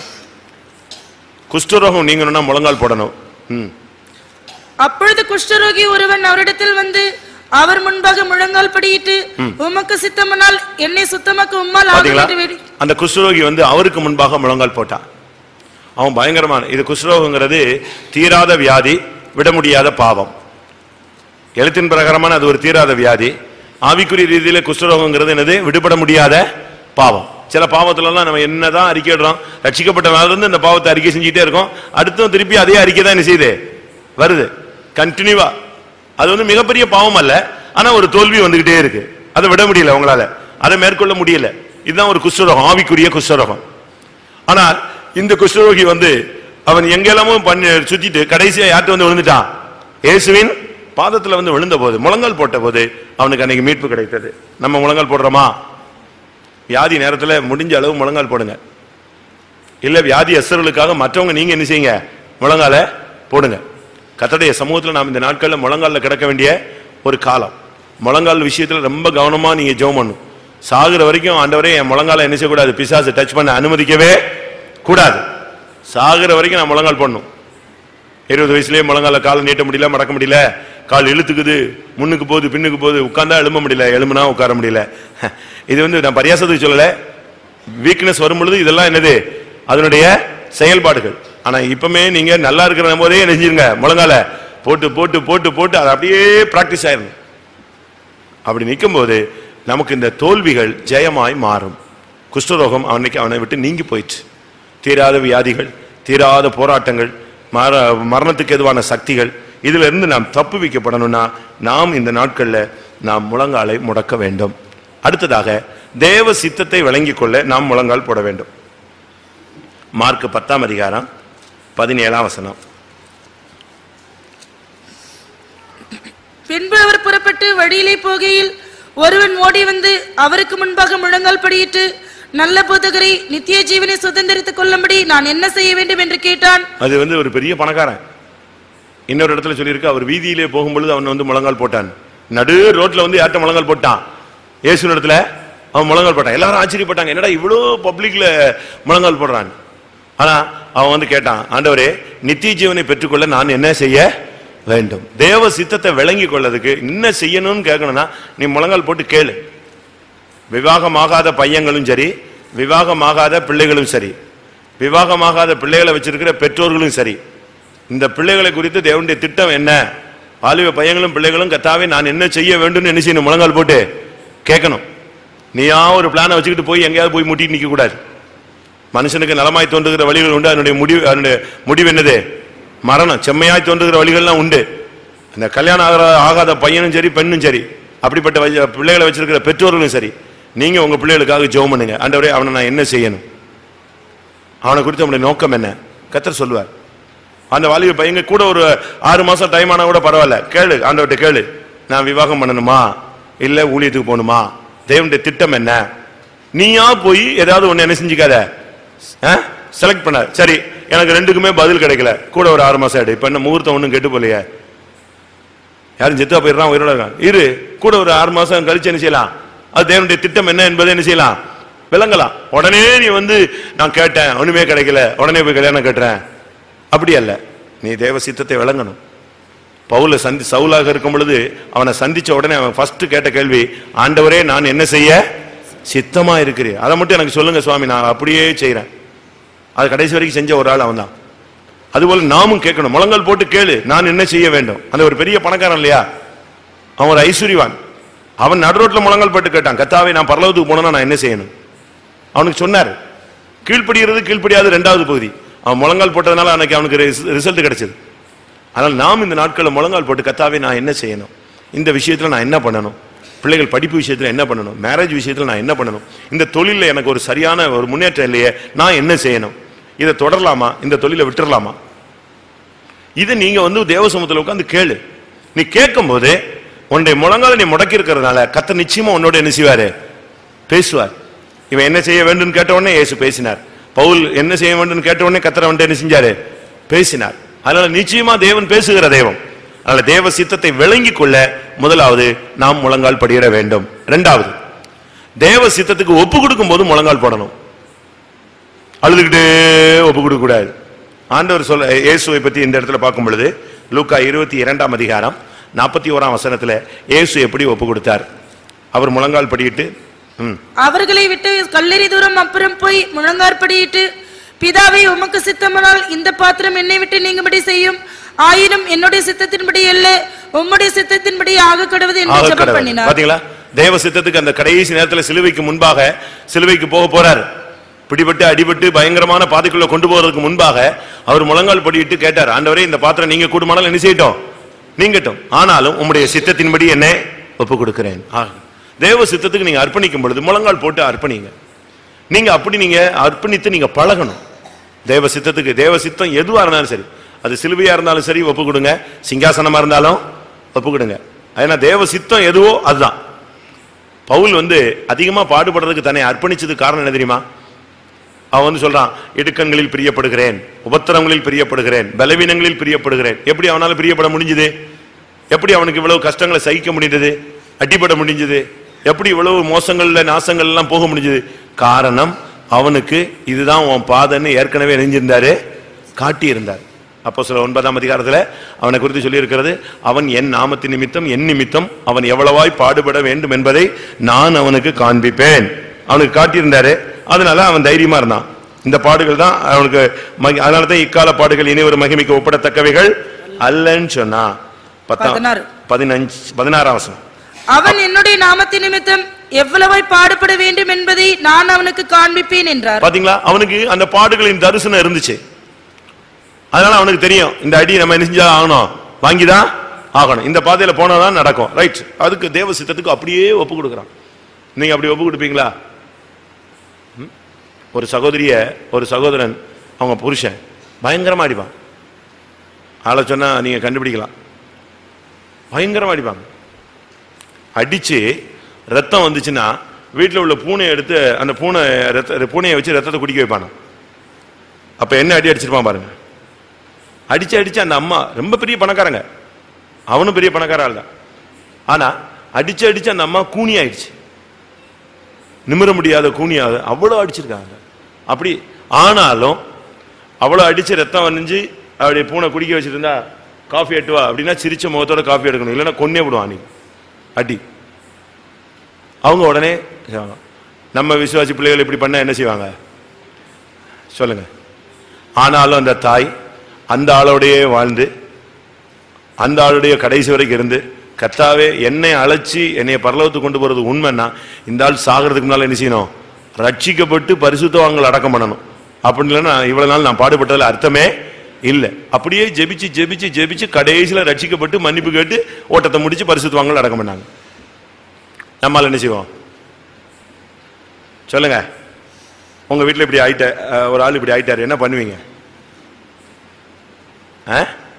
குஷ்டரோகம் நீங்கணும்னா முழங்கால் போடணும் ம் அப்பொழுது குஷ்டரோகி ஒருவன் அவரிடத்தில் வந்து அவர் முன்பாக முழங்கால் படியிட்டு உமக்கு சித்தமானால் என்னை சுத்தமாக்க உம்மால் ஆகும் பாத்தீங்களா என்று வேடி அந்த குஷ்டரோகி வந்து அவருக்கு முன்பாக முழங்கால் போட்டான் அவன் பயங்கரமான இது குஷ்டரோகங்கிறது தீராத வியாதி விட முடியாத பாவம் எழுத்தின் பிரகாரமான அது ஒரு தீராத வியாதி ஆவிக்குரிய ரீதியில குஷ்டரோகங்கிறது என்னது விடுபட முடியாத பாவம் சில பாவத்துல எல்லாம் நம்ம என்னதான் அறிக்கையிடுறோம் ரட்சிக்கப்பட்ட நாள்ல இருந்து இந்த பாவத்தை அறிக்கை செஞ்சுட்டே இருக்கோம் அடுத்தும் திருப்பி அதே அறிக்கை தான் என்ன செய்யுது வருது கண்டினியூவா அது வந்து மிகப்பெரிய பாவம் அல்ல ஆனா ஒரு தோல்வி வந்துகிட்டே இருக்கு அதை விட முடியல உங்களால அதை மேற்கொள்ள முடியல இதுதான் ஒரு குஷ்டரோகம் ஆவிக்குரிய குஷ்டரோகம் ஆனால் இந்த குஷ்டரோகி வந்து அவன் எங்கெல்லாமோ பண்ணி சுத்திட்டு கடைசியா யார்கிட்ட வந்து விழுந்துட்டான் இயேசுவின் பாதத்துல வந்து விழுந்த போது முழங்கால் போட்ட போது அவனுக்கு அன்னைக்கு மீட்பு கிடைத்தது நம்ம முழங்கால் போடுறோமா வியாதி நேரத்துல முடிஞ்ச அளவு முழங்கால் போடுங்க இல்ல வியாதி அசர்களுக்காக மற்றவங்க நீங்க என்ன செய்யுங்க முழங்கால போடுங்க கத்தடைய சமூகத்துல நாம் இந்த நாட்கள்ல முழங்கால்ல கிடக்க வேண்டிய ஒரு காலம் முழங்கால் விஷயத்துல ரொம்ப கவனமா நீங்க ஜெபம் பண்ணும் சாகுற வரைக்கும் ஆண்டவரே என் முழங்கால என்ன செய்யக்கூடாது பிசாசு டச் பண்ண அனுமதிக்கவே கூடாது சாகுற வரைக்கும் நான் முழங்கால் பண்ணும் இருபது வயசுலயே முழங்கால காலை நீட்ட முடியல மடக்க முடியல கால் இழுத்துக்குது முன்னுக்கு போகுது பின்னுக்கு போகுது உட்கார்ந்தா எழும்ப முடியல எழும்புனா உட்கார முடியல இது வந்து நான் பரியாசத்துக்கு சொல்லல வீக்னஸ் வரும் பொழுது இதெல்லாம் என்னது அதனுடைய செயல்பாடுகள் ஆனா இப்பமே நீங்க நல்லா இருக்கிற போதே என்ன செஞ்சிருங்க முழங்கால போட்டு போட்டு போட்டு போட்டு அது அப்படியே பிராக்டிஸ் ஆயிரும் அப்படி நிக்கும்போது நமக்கு இந்த தோல்விகள் ஜெயமாய் மாறும் குஷ்டரோகம் அவனுக்கு அவனை விட்டு நீங்கி போயிடுச்சு தீராத வியாதிகள் தீராத போராட்டங்கள் மர மரணத்துக்கு எதுவான சக்திகள் இதுல இருந்து நாம் தப்பு வைக்கப்படணும்னா நாம் இந்த நாட்கள்ல நாம் முழங்காலை முடக்க வேண்டும் அடுத்ததாக தேவ சித்தத்தை விளங்கிக் கொள்ள நாம் முழங்கால் போட வேண்டும் மார்க் பத்தாம் அதிகாரம் பதினேழாம் வசனம் பின்பு அவர் புறப்பட்டு வழியிலே போகையில் ஒருவன் ஓடி வந்து அவருக்கு முன்பாக முழங்கால் படியிட்டு நல்ல போதகரை நித்திய ஜீவனை சுதந்திரித்துக் கொள்ளும்படி நான் என்ன செய்ய வேண்டும் என்று கேட்டான் அது வந்து ஒரு பெரிய பணக்காரன் இன்னொரு இடத்துல சொல்லியிருக்கு அவர் வீதியிலே போகும்பொழுது அவன் வந்து முழங்கால் போட்டான் நடு ரோட்ல வந்து யார்ட்ட முழங்கால் போட்டான் இயேசு இடத்துல அவன் முழங்கால் போட்டான் எல்லாரும் ஆச்சரியப்பட்டாங்க என்னடா இவ்வளோ பப்ளிக்ல முழங்கால் போடுறான் ஆனா அவன் வந்து கேட்டான் ஆண்டவரே நித்திய ஜீவனை பெற்றுக்கொள்ள நான் என்ன செய்ய வேண்டும் தேவ சித்தத்தை விளங்கி கொள்ளதுக்கு என்ன செய்யணும்னு கேட்கணும்னா நீ முழங்கால் போட்டு கேளு விவாகமாகாத பையங்களும் சரி விவாகமாகாத பிள்ளைகளும் சரி விவாகமாகாத பிள்ளைகளை வச்சிருக்கிற பெற்றோர்களும் சரி இந்த பிள்ளைகளை குறித்து தேவனுடைய திட்டம் என்ன வாலிப பையங்களும் பிள்ளைகளும் கத்தாவே நான் என்ன செய்ய வேண்டும் என்ன செய்யணும் முழங்கால் போட்டு கேட்கணும் நீயா ஒரு பிளானை வச்சுக்கிட்டு போய் எங்கேயாவது போய் முட்டிட்டு நிக்க கூடாது மனுஷனுக்கு நலமாய் தோன்றுகிற வழிகள் உண்டு அதனுடைய முடிவு அதனுடைய முடிவு என்னது மரணம் செம்மையாய் தோன்றுகிற வழிகள்லாம் உண்டு அந்த கல்யாணம் ஆகிற ஆகாத பையனும் சரி பெண்ணும் சரி அப்படிப்பட்ட வய- பிள்ளைகளை வச்சிருக்கிற பெற்றோர்களும் சரி நீங்க உங்க பிள்ளைகளுக்காக ஜெபம் பண்ணுங்க ஆண்டவரே அவனை நான் என்ன செய்யணும் அவனை குறித்து அவனுடைய நோக்கம் என்ன கத்தர் சொல்லுவார் அந்த வாலிப பையங்க கூட ஒரு ஆறு மாசம் டைம் ஆனா கூட பரவாயில்ல கேளு ஆண்டவர்கிட்ட கேளு நான் விவாகம் பண்ணணுமா இல்ல ஊழியத்துக்கு போகணுமா தேவனுடைய திட்டம் என்ன நீயா போய் ஏதாவது ஒண்ணு என்ன செஞ்சுக்காத செலக்ட் பண்ண சரி எனக்கு ரெண்டுக்குமே பதில் கிடைக்கல கூட ஒரு ஆறு மாசம் ஆயிடு இப்ப என்ன முகூர்த்தம் ஒண்ணும் கெட்டு போலையே யாரும் செத்தா போயிடுறான் உயிரோட இருக்கான் இரு கூட ஒரு ஆறு மாசம் கழிச்சு என்ன செய்யலாம் அது தேவனுடைய திட்டம் என்ன என்பதை என்ன செய்யலாம் விளங்கலாம் உடனே நீ வந்து நான் கேட்டேன் ஒண்ணுமே கிடைக்கல உடனே போய் கல்யாணம் கட்டுறேன் அப்படி அல்ல நீ தேவ சித்தத்தை விளங்கணும் பவுல சந்தி சவுலாக இருக்கும் பொழுது அவனை சந்திச்ச உடனே அவன் ஃபர்ஸ்ட் கேட்ட கேள்வி ஆண்டவரே நான் என்ன செய்ய சித்தமா இருக்கிறேன் அதை மட்டும் எனக்கு சொல்லுங்க சுவாமி நான் அப்படியே செய்றேன் அது கடைசி வரைக்கும் செஞ்ச ஒரு ஆள் அவன்தான் அதுபோல நாமும் கேட்கணும் முழங்கால் போட்டு கேளு நான் என்ன செய்ய வேண்டும் அந்த ஒரு பெரிய பணக்காரன் இல்லையா அவன் ஒரு ஐஸ்வர்யவான் அவன் நடுரோட்ல முழங்கால் போட்டு கேட்டான் கத்தாவே நான் பரலோகத்துக்கு போனா நான் என்ன செய்யணும் அவனுக்கு சொன்னார் கீழ்ப்படிகிறது கீழ்ப்படியாது ரெண்டாவது பகுதி அவன் முழங்கால் போட்டதுனால அன்னைக்கு அவனுக்கு ரிசல்ட் கிடைச்சது ஆனால் நாம் இந்த நாட்களில் முழங்கால் போட்டு கத்தாவே நான் என்ன செய்யணும் இந்த விஷயத்துல நான் என்ன பண்ணணும் பிள்ளைகள் படிப்பு விஷயத்துல என்ன பண்ணணும் மேரேஜ் விஷயத்துல நான் என்ன பண்ணணும் இந்த தொழிலில் எனக்கு ஒரு சரியான ஒரு முன்னேற்றம் இல்லையே நான் என்ன செய்யணும் இதை தொடரலாமா இந்த தொழிலை விட்டுறலாமா இதை நீங்க வந்து தேவசமத்துல உட்கார்ந்து கேளு நீ கேட்கும் போது உன்னுடைய முழங்கால நீ முடக்கி இருக்கிறதுனால கத்த நிச்சயமா உன்னோட என்ன செய்வாரு பேசுவார் இவன் என்ன செய்ய வேண்டும் கேட்ட உடனே இயேசு பேசினார் பவுல் என்ன செய்ய வேண்டும் கேட்ட உடனே கத்தரை வந்து என்ன செஞ்சாரு பேசினார் அதனால நிச்சயமா தேவன் பேசுகிற தெய்வம் அதனால தேவ சித்தத்தை விளங்கிக் கொள்ள முதலாவது நாம் முழங்கால் படியிட வேண்டும் இரண்டாவது தேவ சித்தத்துக்கு ஒப்பு கொடுக்கும் போது முழங்கால் போடணும் அழுதுகிட்டே ஒப்பு கொடுக்க கூடாது ஆண்டவர் சொல்ல இயேசுவை பத்தி இந்த இடத்துல பார்க்கும் பொழுது லூக்கா இருபத்தி இரண்டாம் அதிகாரம் நாற்பத்தி ஓராம் வசனத்துல இயேசு எப்படி ஒப்பு கொடுத்தார் அவர் முழங்கால் படியிட்டு ம், அவர்களை விட்டு கல்லெறி தூரம் அப்புறம் போய் முழங்காற்படியிட்டு பிதாவை உமக்கு சித்தமானால் இந்த பாத்திரம் என்னை விட்டு நீங்கும்படி செய்யும் ஆயினும் என்னுடைய சித்தத்தின்படி அல்ல உம்முடைய சித்தத்தின்படி ஆக கடவுது என்று ஆக ஜெபம் கடவுள். பண்ணினார் பாத்தீங்களா தேவ சித்தத்துக்கு அந்த கடைசி நேரத்துல சிலுவைக்கு முன்பாக சிலுவைக்கு போக போறார் பிடிபட்டு அடிபட்டு பயங்கரமான பாதைக்குள்ள கொண்டு போறதுக்கு முன்பாக அவர் முழங்கால் படியிட்டு கேட்டார் ஆண்டவரே இந்த பாத்திரம் நீங்க கூடுமானால் என்ன செய்யட்டும் நீங்கட்டும் ஆனாலும் உம்முடைய சித்தத்தின்படி என்ன ஒப்பு கொடுக்கிறேன் ஆ. தேவ சித்தத்துக்கு நீங்க அர்ப்பணிக்கும் பொழுது முழங்கால் போட்டு அர்ப்பணிங்க நீங்க அப்படி நீங்க அர்ப்பணித்து நீங்க பழகணும் தேவ சித்தத்துக்கு தேவ சித்தம் எதுவா இருந்தாலும் சரி அது சிலுவையா இருந்தாலும் சரி ஒப்பு கொடுங்க சிங்காசனமா இருந்தாலும் ஒப்பு கொடுங்க ஏன்னா தேவ சித்தம் எதுவோ அதுதான் பவுல் வந்து அதிகமா பாடுபடுறதுக்கு தன்னை அர்ப்பணிச்சதுக்கு காரணம் என்ன தெரியுமா அவன் வந்து சொல்றான் இடுக்கண்களில் பிரியப்படுகிறேன் உபத்திரங்களில் பிரியப்படுகிறேன் பலவீனங்களில் பிரியப்படுகிறேன் எப்படி அவனால பிரியப்பட முடிஞ்சது எப்படி அவனுக்கு இவ்வளவு கஷ்டங்களை சகிக்க முடிந்தது அடிபட முடிஞ்சது எப்படி இவ்வளவு மோசங்கள்ல நாசங்கள் எல்லாம் போக முடிஞ்சது காரணம் அவனுக்கு இதுதான் உன் பாதன்னு ஏற்கனவே நெஞ்சிருந்தாரு காட்டியிருந்தார் அப்போ சில ஒன்பதாம் அதிகாரத்துல அவனை குறித்து சொல்லியிருக்கிறது அவன் என் நாமத்தின் நிமித்தம் என் நிமித்தம் அவன் எவ்வளவாய் பாடுபட வேண்டும் என்பதை நான் அவனுக்கு காண்பிப்பேன் அவனுக்கு காட்டியிருந்தாரு அதனால அவன் தைரியமா இருந்தான் இந்த பாடுகள் தான் அவனுக்கு மகி- அதனால தான் இக்கால பாடுகள் இனி ஒரு மகிமைக்கு ஒப்பிடத்தக்கவைகள் அல்லன்னு சொன்னா பத்தாம் பதினாறு. பதினஞ்சு பதினாறாம் வசனம் அவன் என்னுடைய நாமத்தின் நிமித்தம் எவ்வளவாய் பாடுபட வேண்டும் என்பதை நான் அவனுக்கு காண்பிப்பேன் என்றார் பாத்தீங்களா அவனுக்கு அந்த பாடுகளின் தரிசனம் இருந்துச்சு அதனால அவனுக்கு தெரியும் இந்த அடி நம்ம என்ன செஞ்சா ஆகணும் வாங்கிதான் ஆகணும் இந்த பாதையில போனாதான் நடக்கும் ரைட் அதுக்கு தேவ சித்தத்துக்கு அப்படியே ஒப்பு கொடுக்குறான் நீங்க அப்படி ஒப்பு கொடுப்பீங்களா ம்? ஒரு சகோதரிய ஒரு சகோதரன் அவங்க புருஷன் பயங்கரமா அடிப்பான் ஆளை சொன்னா நீங்க கண்டுபிடிக்கலாம் பயங்கரமா அடிப்பாங்க அடிச்சு ரத்தம் வந்துச்சுன்னா வீட்டில் உள்ள பூனையை எடுத்து அந்த பூனை ரத்த பூனையை வச்சு ரத்தத்தை குடிக்க வைப்பானா அப்ப என்ன அடி அடிச்சிருப்பான் பாருங்க அடிச்சு அடிச்சு அந்த அம்மா ரொம்ப பெரிய பணக்காரங்க அவனும் பெரிய பணக்கார ஆள் தான் ஆனா அடிச்சு அடிச்சு அந்த அம்மா கூனி ஆயிடுச்சு நிமிர முடியாத கூனியாவது அவ்வளவு அடிச்சிருக்காங்க அப்படி ஆனாலும் அவ்வளவு அடிச்சு ரத்தம் வரைஞ்சு அப்படி பூனை குடிக்க வச்சிருந்தா காஃபி எட்டுவா அப்படின்னா சிரிச்ச முகத்தோட காஃபி எடுக்கணும் இல்லைன்னா கொன்னே விடுவான் நீ அடி அவங்க உடனே செய்வாங்க. நம்ம விசுவாசி பிள்ளைகள் இப்படி பண்ணா என்ன செய்வாங்க சொல்லுங்க ஆனாலும் அந்த தாய் அந்த ஆளோடையே வாழ்ந்து அந்த ஆளுடைய கடைசி வரைக்கும் இருந்து கர்த்தாவே என்னை அழைச்சி என்னை பரலோகத்துக்கு கொண்டு போறது உண்மைன்னா இந்த ஆள் சாகிறதுக்கு முன்னால என்ன செய்யணும் ரட்சிக்கப்பட்டு பரிசுத்தவான்கள் அடக்கம் பண்ணணும் அப்படி இல்லைன்னா இவ்வளவு நாள் நான் பாடுபட்டதுல அர்த்தமே இல்லை அப்படியே ஜெபிச்சு ஜெபிச்சு ஜெபிச்சு கடைசியில ரட்சிக்கப்பட்டு மன்னிப்பு கேட்டு ஓட்டத்தை முடிச்சு பரிசுத்தவான்கள் அடக்கம் பண்ணாங்க நம்மால் என்ன செய்வோம் சொல்லுங்க உங்க வீட்டில் இப்படி ஆயிட்ட அஹ், ஒரு ஆள் இப்படி ஆயிட்டாரு என்ன பண்ணுவீங்க ஆ?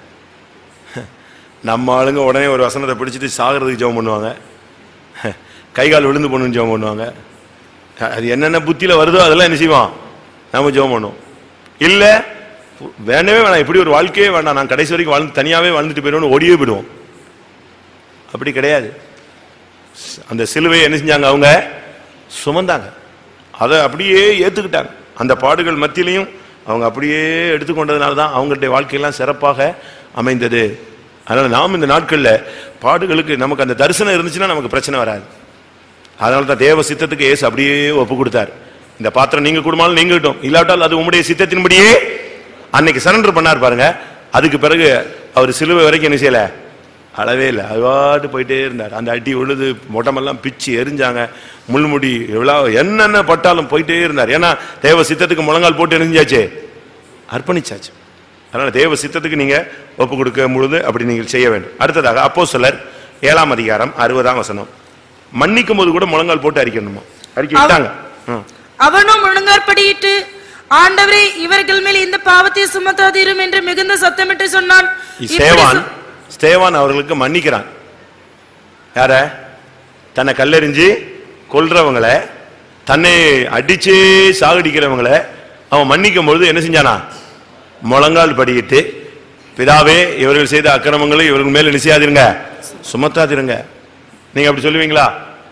நம்ம ஆளுங்க உடனே ஒரு வசனத்தை பிடிச்சிட்டு சாகிறதுக்கு ஜெபம் பண்ணுவாங்க கை கால் விழுந்து போகணும்னு ஜெபம் பண்ணுவாங்க அது என்னென்ன புத்தியில வருதோ அதெல்லாம் என்ன செய்வோம் நாம ஜெபம் பண்ணுவோம் இல்ல வேண்டவே வேணாம் இப்படி ஒரு வாழ்க்கையே வேண்டாம் நான் கடைசி வரைக்கும் வாழ்ந்து தனியாவே வாழ்ந்துட்டு போயிடுவோம்னு ஓடியே போயிடுவோம் அப்படி கிடையாது அந்த சிலுவையை என்ன செஞ்சாங்க அவங்க சுமந்தாங்க அதை அப்படியே ஏத்துக்கிட்டாங்க அந்த பாடுகள் மத்தியிலையும் அவங்க அப்படியே எடுத்துக்கொண்டதுனால தான் அவங்களுடைய வாழ்க்கையெல்லாம் சிறப்பாக அமைந்தது அதனால நாம் இந்த நாட்கள்ல பாடுகளுக்கு நமக்கு அந்த தரிசனம் இருந்துச்சுன்னா நமக்கு பிரச்சனை வராது அதனால தான் தேவ சித்தத்துக்கு ஏசு அப்படியே ஒப்பு கொடுத்தார் இந்த பாத்திரம் நீங்க குடும்பம் நீங்க கிட்டும் இல்லாட்டால் அது உம்முடைய சித்தத்தின்படியே அன்னைக்கு சரண்டர் பண்ணார் பாருங்க அதுக்கு பிறகு அவர் சிலுவை வரைக்கும் என்ன செய்யல அளவே இல்லை அதுவாட்டு போயிட்டே இருந்தார் அந்த அடி உழுது மொட்டமெல்லாம் பிச்சு எரிஞ்சாங்க முள்முடி எவ்வளோ என்னென்ன பட்டாலும் போயிட்டே இருந்தார் ஏன்னா தேவ சித்தத்துக்கு முழங்கால் போட்டு எரிஞ்சாச்சு அர்ப்பணிச்சாச்சு அதனால தேவ சித்தத்துக்கு நீங்க ஒப்பு கொடுக்க பொழுது அப்படி நீங்கள் செய்ய வேண்டும் அடுத்ததாக அப்போ சிலர் ஏழாம் அதிகாரம் அறுபதாம் வசனம் மன்னிக்கும் போது கூட முழங்கால் போட்டு அரிக்கணுமா அரிக்க விட்டாங்க ம். அவனும் முழங்காற்படியிட்டு ஆண்டவரே இவர்கள் மேல் இந்த பாவத்தை சுமத்தாதீரும் என்று மிகுந்த சத்தமிட்டு சொன்னான் இப்படி ஸ்தேவான் சொ- ஸ்தேவான் அவர்களுக்கு மன்னிக்கிறான் யார தன்னை கல்லெறிஞ்சு கொல்றவங்கள தன்னை அடிச்சே சாகடிக்கிறவங்கள அவன் மன்னிக்கும் பொழுது என்ன செஞ்சானா முழங்கால் படியிட்டு பிதாவே இவர்கள் செய்த அக்கிரமங்களை இவர்கள் மேல என்ன செய்யாதிருங்க சுமத்தாதிருங்க நீங்க அப்படி சொல்லுவீங்களா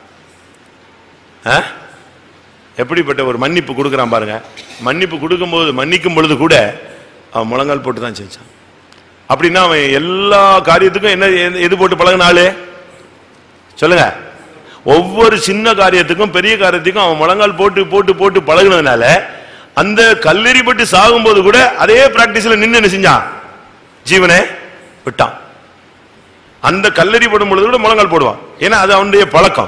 ஆ? எப்படிப்பட்ட ஒரு மன்னிப்பு கொடுக்குறான் பாருங்க மன்னிப்பு கொடுக்கும்போது மன்னிக்கும் பொழுது கூட அவன் முழங்கால் போட்டு தான் செஞ்சான் அப்படின்னா அவன் எல்லா காரியத்துக்கும் என்ன எது- எது போட்டு பழகினாலு சொல்லுங்க ஒவ்வொரு சின்ன காரியத்துக்கும் பெரிய காரியத்துக்கும் அவன் முழங்கால் போட்டு போட்டு போட்டு பழகுனதுனால அந்த கல்லெறிப்பட்டு சாகும்போது கூட அதே பிராக்டிஸ்ல நின்னு என்ன செஞ்சான் ஜீவனை விட்டான் அந்த கல்லெறி போடும் பொழுது கூட முழங்கால் போடுவான் ஏன்னா அது அவனுடைய பழக்கம்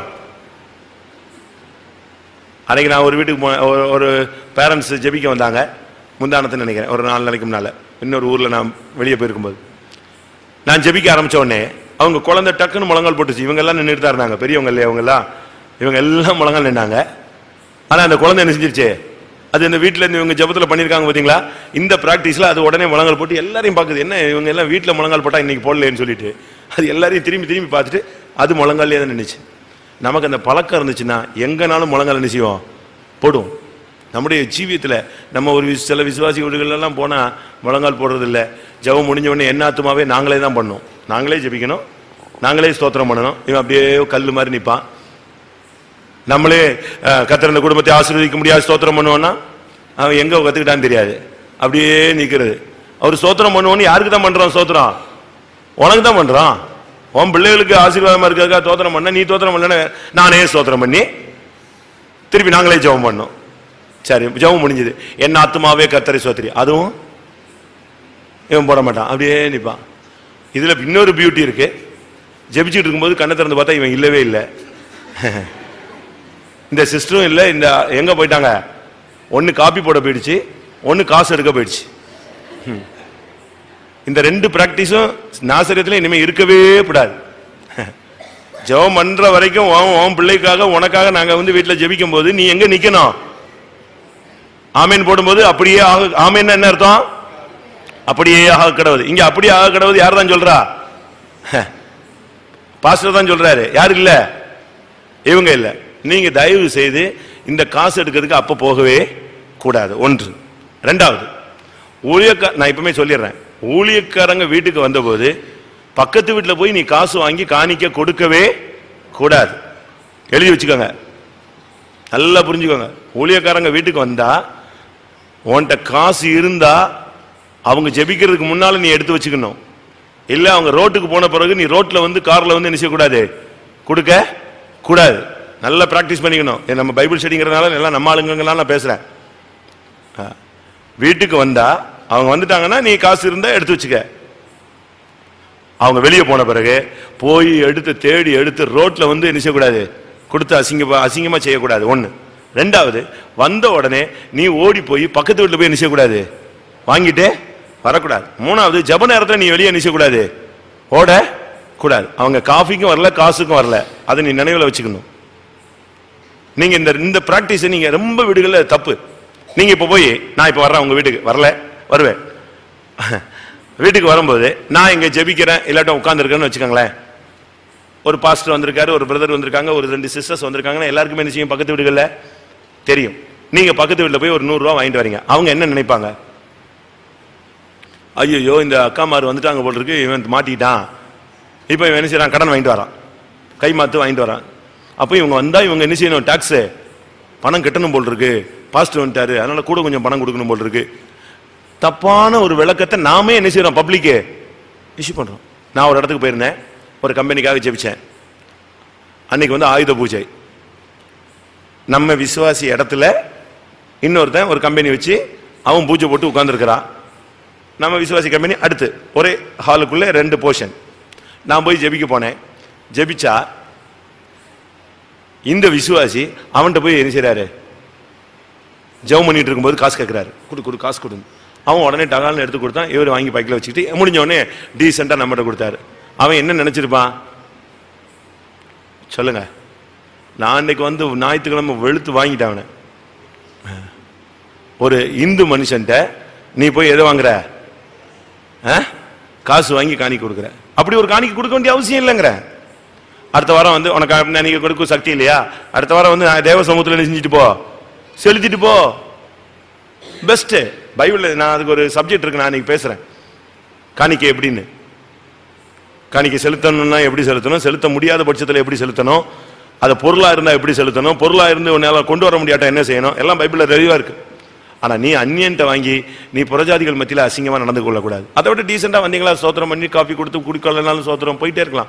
அன்னைக்கு நான் ஒரு வீட்டுக்கு போ- ஒரு- ஒரு பேரண்ட்ஸ் ஜெபிக்க வந்தாங்க முந்தானத்தை நினைக்கிறேன் ஒரு நாலு நாளைக்கு முன்னால இன்னொரு ஊர்ல நான் வெளியே போயிருக்கும்போது நான் ஜெபிக்க ஆரம்பிச்ச உடனே அவங்க குழந்தை டக்குன்னு முழங்கால் போட்டுச்சு இவங்க எல்லாம் நின்றுட்டு தான் இருந்தாங்க பெரியவங்க இல்லையா அவங்க எல்லாம் இவங்க எல்லாம் முழங்கால் நின்னாங்க ஆனா அந்த குழந்தை என்ன செஞ்சிருச்சு அது இந்த வீட்ல இருந்து இவங்க ஜெபத்துல பண்ணிருக்காங்க பாத்தீங்களா இந்த பிராக்டிஸ்ல அது உடனே முழங்கால் போட்டு எல்லாரையும் பாக்குது என்ன இவங்க எல்லாம் வீட்ல முழங்கால் போட்டா இன்னைக்கு போடலன்னு சொல்லிட்டு அது எல்லாரையும் திரும்பி திரும்பி பார்த்துட்டு அது முழங்காலே தான் நின்னுச்சு நமக்கு அந்த பழக்கம் இருந்துச்சுன்னா எங்கனாலும் முழங்கால் என்ன செய்வோம் போடுவோம் நம்முடைய ஜீவியத்தில் நம்ம ஒரு வி- சில விசுவாசி வீடுகள் எல்லாம் போனால் முழங்கால் போடுறது இல்லை ஜெபம் முடிஞ்ச உடனே என்ன ஆத்துமாவே நாங்களே தான் பண்ணணும் நாங்களே ஜெபிக்கணும் நாங்களே ஸ்தோத்திரம் பண்ணணும் இவன் அப்படியே கல் மாதிரி நிற்பான் நம்மளே அஹ், கர்த்தர் இந்த குடும்பத்தை ஆசீர்வதிக்க முடியாது ஸ்தோத்திரம் பண்ணுவோன்னா அவன் எங்க கத்துக்கிட்டான்னு தெரியாது அப்படியே நிக்கிறது அவர் ஸ்தோத்திரம் பண்ணுவோன்னு யாருக்கு தான் பண்றான் ஸ்தோத்திரம் உனக்கு தான் பண்றான் உன் பிள்ளைகளுக்கு ஆசீர்வாதமா இருக்கிறதுக்காக ஸ்தோத்திரம் பண்ண நீ ஸ்தோத்திரம் பண்ணல நானே ஸ்தோத்திரம் பண்ணி திருப்பி நாங்களே ஜெபம் பண்ணோம் சரி ஜெபம் முடிஞ்சது என்ன ஆத்துமாவே கர்த்தரை சோத்திரி அதுவும் இவன் போட மாட்டான் அப்படியே நிப்பான் இதுல இன்னொரு பியூட்டி இருக்கு ஜெபிச்சுட்டு இருக்கும்போது கண்ணை திறந்து பார்த்தா இவன் இல்லவே இல்லை இந்த சிஸ்டரும் இல்லை இந்த எங்க போயிட்டாங்க ஒன்னு காப்பி போட போயிடுச்சு ஒன்னு காசு எடுக்க போயிடுச்சு ம். இந்த ரெண்டு பிராக்டிஸும் நாசரியத்துல இனிமே இருக்கவே கூடாது ஜெபம் பண்ற வரைக்கும் உன் உன் பிள்ளைக்காக உனக்காக நாங்க வந்து வீட்டுல ஜெபிக்கும் போது நீ எங்க நிக்கணும் ஆமீன் போடும்போது அப்படியே ஆக ஆமீன் என்ன அர்த்தம் அப்படியே ஆக கடவுது இங்க அப்படியே ஆக கடவுது யார் தான் சொல்றா பாஸ்டர் தான் சொல்றாரு யார் இல்ல இவங்க இல்ல நீங்க தயவு செய்து இந்த காசு எடுக்கிறதுக்கு அப்ப போகவே கூடாது ஒன்று ரெண்டாவது ஊழியக்கா நான் இப்பவுமே சொல்லிடுறேன் ஊழியக்காரங்க வீட்டுக்கு வந்தபோது பக்கத்து வீட்டுல போய் நீ காசு வாங்கி காணிக்க கொடுக்கவே கூடாது எழுதி வச்சுக்கோங்க நல்லா புரிஞ்சுக்கோங்க ஊழியக்காரங்க வீட்டுக்கு வந்தா உன்கிட்ட காசு இருந்தா அவங்க ஜெபிக்கிறதுக்கு முன்னால நீ எடுத்து வச்சுக்கணும் இல்ல அவங்க ரோட்டுக்கு போன பிறகு நீ ரோட்ல வந்து கார்ல வந்து என்ன செய்யக்கூடாது கொடுக்க கூடாது நல்லா பிராக்டிஸ் பண்ணிக்கணும் இது நம்ம பைபிள் ஸ்டடிங்கிறதுனால எல்லாம் நம்ம ஆளுங்கலாம் நான் பேசுறேன் ஆ. வீட்டுக்கு வந்தா அவங்க வந்துட்டாங்கன்னா நீ காசு இருந்தா எடுத்து வச்சுக்க அவங்க வெளியே போன பிறகு போய் எடுத்து தேடி எடுத்து ரோட்ல வந்து என்ன செய்யக்கூடாது கொடுத்து அசிங்க அசிங்கமா செய்யக்கூடாது ஒண்ணு ரெண்டாவது வந்த உடனே நீ ஓடி போய் பக்கத்து வீட்டுல போய் என்ன செய்யக்கூடாது வாங்கிட்டு வரக்கூடாது மூணாவது ஜப நேரத்துல நீ வெளியே என்ன செய்யக்கூடாது ஓட கூடாது அவங்க காஃபிக்கும் வரல காசுக்கும் வரல அதை நீ நினைவுல வச்சுக்கணும் நீங்க இந்த இந்த பிராக்டிஸ் நீங்க ரொம்ப வீடுகள்ல தப்பு நீங்க இப்ப போய் நான் இப்ப வர்றேன் உங்க வீட்டுக்கு வரல வருவேன் வீட்டுக்கு வரும்போது நான் இங்க ஜெபிக்கிறேன் இல்லாட்டும் உட்கார்ந்துருக்கேன்னு வச்சுக்கோங்களேன் ஒரு பாஸ்டர் வந்திருக்காரு ஒரு பிரதர் வந்திருக்காங்க ஒரு ரெண்டு சிஸ்டர்ஸ் வந்திருக்காங்கன்னா எல்லாருக்குமே என்ன செய்யும் பக்கத்து வீடுகள்ல தெரியும் நீங்க பக்கத்து வீட்டுல போய் ஒரு நூறு ரூபா வாங்கிட்டு வரீங்க அவங்க என்ன நினைப்பாங்க ஐயோ இந்த அக்காமார் வந்துட்டாங்க போல் இருக்கு இவன் மாட்டிக்கிட்டான் இப்போ இவன் என்ன செய்யறான் கடன் வாங்கிட்டு வரான் கை மாத்து வாங்கிட்டு வரான் அப்போ இவங்க வந்தா இவங்க என்ன செய்யணும் டாக்ஸ் பணம் கட்டணும் போல் இருக்கு பாஸ்டர் வந்துட்டாரு அதனால கூட கொஞ்சம் பணம் கொடுக்கணும் போல் இருக்கு தப்பான ஒரு விளக்கத்தை நாமே என்ன செய்யறோம் பப்ளிக்கு இஷ்யூ பண்றோம் நான் ஒரு இடத்துக்கு போயிருந்தேன் ஒரு கம்பெனிக்காக ஜெபிச்சேன் அன்னைக்கு வந்து ஆயுத பூஜை நம்ம விசுவாசி இடத்துல இன்னொருத்தன் ஒரு கம்பெனி வச்சு அவன் பூஜை போட்டு உட்கார்ந்துருக்கிறான் நம்ம விசுவாசி கம்பெனி அடுத்து ஒரே ஹாலுக்குள்ள ரெண்டு போர்ஷன் நான் போய் ஜெபிக்க போனேன் ஜெபிச்சா இந்த விசுவாசி அவன்கிட்ட போய் என்ன செய்றாரு ஜெபம் பண்ணிட்டு இருக்கும்போது காசு கேட்கிறாரு கொடு கொடு காசு கொடு அவன் உடனே டகால்னு எடுத்து கொடுத்தான் இவர் வாங்கி பைக்கில் வச்சுக்கிட்டு முடிஞ்ச உடனே டீசெண்டாக நம்மகிட்ட கொடுத்தாரு அவன் என்ன நினைச்சிருப்பான் சொல்லுங்க நான் அன்னைக்கு வந்து ஞாயிற்றுக்கிழமை வெளுத்து வாங்கிட்டேன் அவனை ஒரு இந்து மனுஷன்ட்ட நீ போய் எதை வாங்குற ஆ? காசு வாங்கி காணிக்க கொடுக்குற அப்படி ஒரு காணிக்க கொடுக்க வேண்டிய அவசியம் இல்லைங்கிற அடுத்த வாரம் வந்து உனக்கு அப்ப நீங்க கொடுக்க சக்தி இல்லையா அடுத்த வாரம் வந்து நான் தேவ சமூகத்தில் என்ன செஞ்சுட்டு போ செலுத்திட்டு போ பெஸ்ட் பைபிள்ல நான் அதுக்கு ஒரு சப்ஜெக்ட் இருக்கு நான் இன்னைக்கு பேசுறேன் காணிக்கை எப்படின்னு காணிக்கை செலுத்தணும்னா எப்படி செலுத்தணும் செலுத்த முடியாத பட்சத்தில் எப்படி செலுத்தணும் அது பொருளா இருந்தா எப்படி செலுத்தணும் பொருளா இருந்து உன்னால கொண்டு வர முடியாட்டா என்ன செய்யணும் எல்லாம் பைபிள்ல தெளிவா இருக்கு ஆனா நீ அந்நியன்ட்ட வாங்கி நீ புறஜாதிகள் மத்தியில அசிங்கமா நடந்து கொள்ளக்கூடாது அதை விட டீசெண்டா வந்தீங்களா சோத்திரம் பண்ணி காஃபி கொடுத்து குடிக்கலனாலும் சோத்திரம் போயிட்டே இருக்கலாம்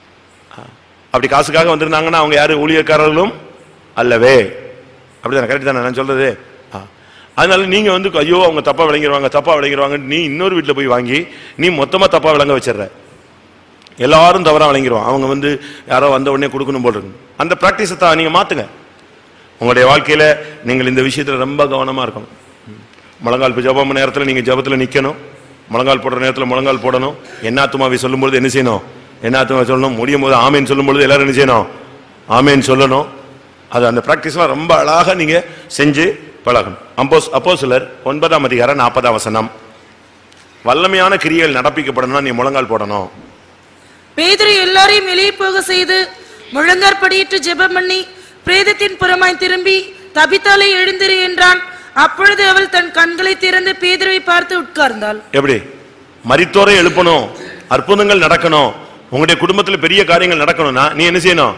அப்படி காசுக்காக வந்திருந்தாங்கன்னா அவங்க யாரு ஊழியக்காரர்களும் அல்லவே அப்படிதானே கரெக்ட் தானே நான் சொல்றது ஆ. அதனால நீங்க வந்து ஐயோ அவங்க தப்பா விளங்கிடுவாங்க தப்பா விளங்கிடுவாங்க நீ இன்னொரு வீட்டுல போய் வாங்கி நீ மொத்தமா தப்பா விளங்க வச்சிடுற எல்லாரும் தவறா விளங்கிடுவான் அவங்க வந்து யாரோ வந்த உடனே கொடுக்கணும் போல் இருக்கு அந்த பிராக்டிஸை தான் நீங்க மாத்துங்க உங்களுடைய வாழ்க்கையில நீங்கள் இந்த விஷயத்துல ரொம்ப கவனமா இருக்கணும் ம். முழங்கால் இப்போ ஜபம் நேரத்துல நீங்க ஜபத்துல நிக்கணும் முழங்கால் போடுற நேரத்துல முழங்கால் போடணும் என்னாத்துமாவை சொல்லும்போது என்ன செய்யணும் என்னாத்துமா சொல்லணும் முடியும் போது ஆமேன் சொல்லும்பொழுது எல்லாரும் என்ன செய்யணும் ஆமேன் சொல்லணும் அது அந்த பிராக்டிஸ்லாம் ரொம்ப அழகா நீங்க செஞ்சு பழகணும் அப்போஸ் அப்போ சிலர் ஒன்பதாம் அதிகாரம் நாற்பதாம் வசனம் வல்லமையான கிரியைகள் நடப்பிக்கப்படணும்னா நீ முழங்கால் போடணும் பேதுரு எல்லாரையும் வெளியே போக செய்து முழங்காற்படியிட்டு ஜெபம் பண்ணி பிரேதத்தின் புறமாய் திரும்பி தபித்தாலை எழுந்திரு என்றான் அப்பொழுது அவள் தன் கண்களை திறந்து பேதுருவை பார்த்து உட்கார்ந்தாள் எப்படி மரித்தோரை எழுப்பணும் அற்புதங்கள் நடக்கணும் உங்களுடைய குடும்பத்துல பெரிய காரியங்கள் நடக்கணும்னா நீ என்ன செய்யணும்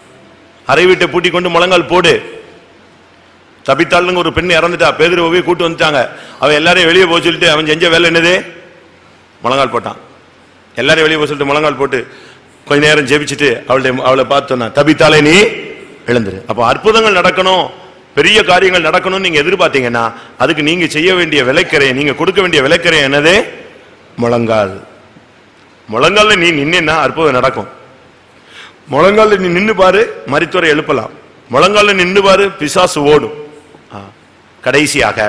அறை வீட்டை பூட்டி கொண்டு முழங்கால் போடு தபித்தாளுங்க ஒரு பெண் இறந்துட்டா பேதுரு போய் கூட்டு வந்துட்டாங்க அவன் எல்லாரையும் வெளியே போக சொல்லிட்டு அவன் செஞ்ச வேலை என்னது முழங்கால் போட்டான் எல்லாரும் வெளியே போக சொல்லிட்டு முழங்கால் போட்டு கொஞ்ச நேரம் ஜெபிச்சுட்டு அவளுடைய அவளை பார்த்து சொன்னான் தபித்தாலே நீ எழுந்துரு அப்போ அற்புதங்கள் நடக்கணும் பெரிய காரியங்கள் நடக்கணும்னு நீங்க எதிர்பார்த்தீங்கன்னா அதுக்கு நீங்க செய்ய வேண்டிய விலைக்கரை நீங்க கொடுக்க வேண்டிய விலைக்கரை என்னது முழங்கால் முழங்கால்ல நீ நின்னா அற்புதம் நடக்கும் முழங்கால்ல நீ நின்னு பாரு மரித்துவரை எழுப்பலாம் முழங்கால்ல நின்னு பாரு பிசாசு ஓடும் ஆ. கடைசியாக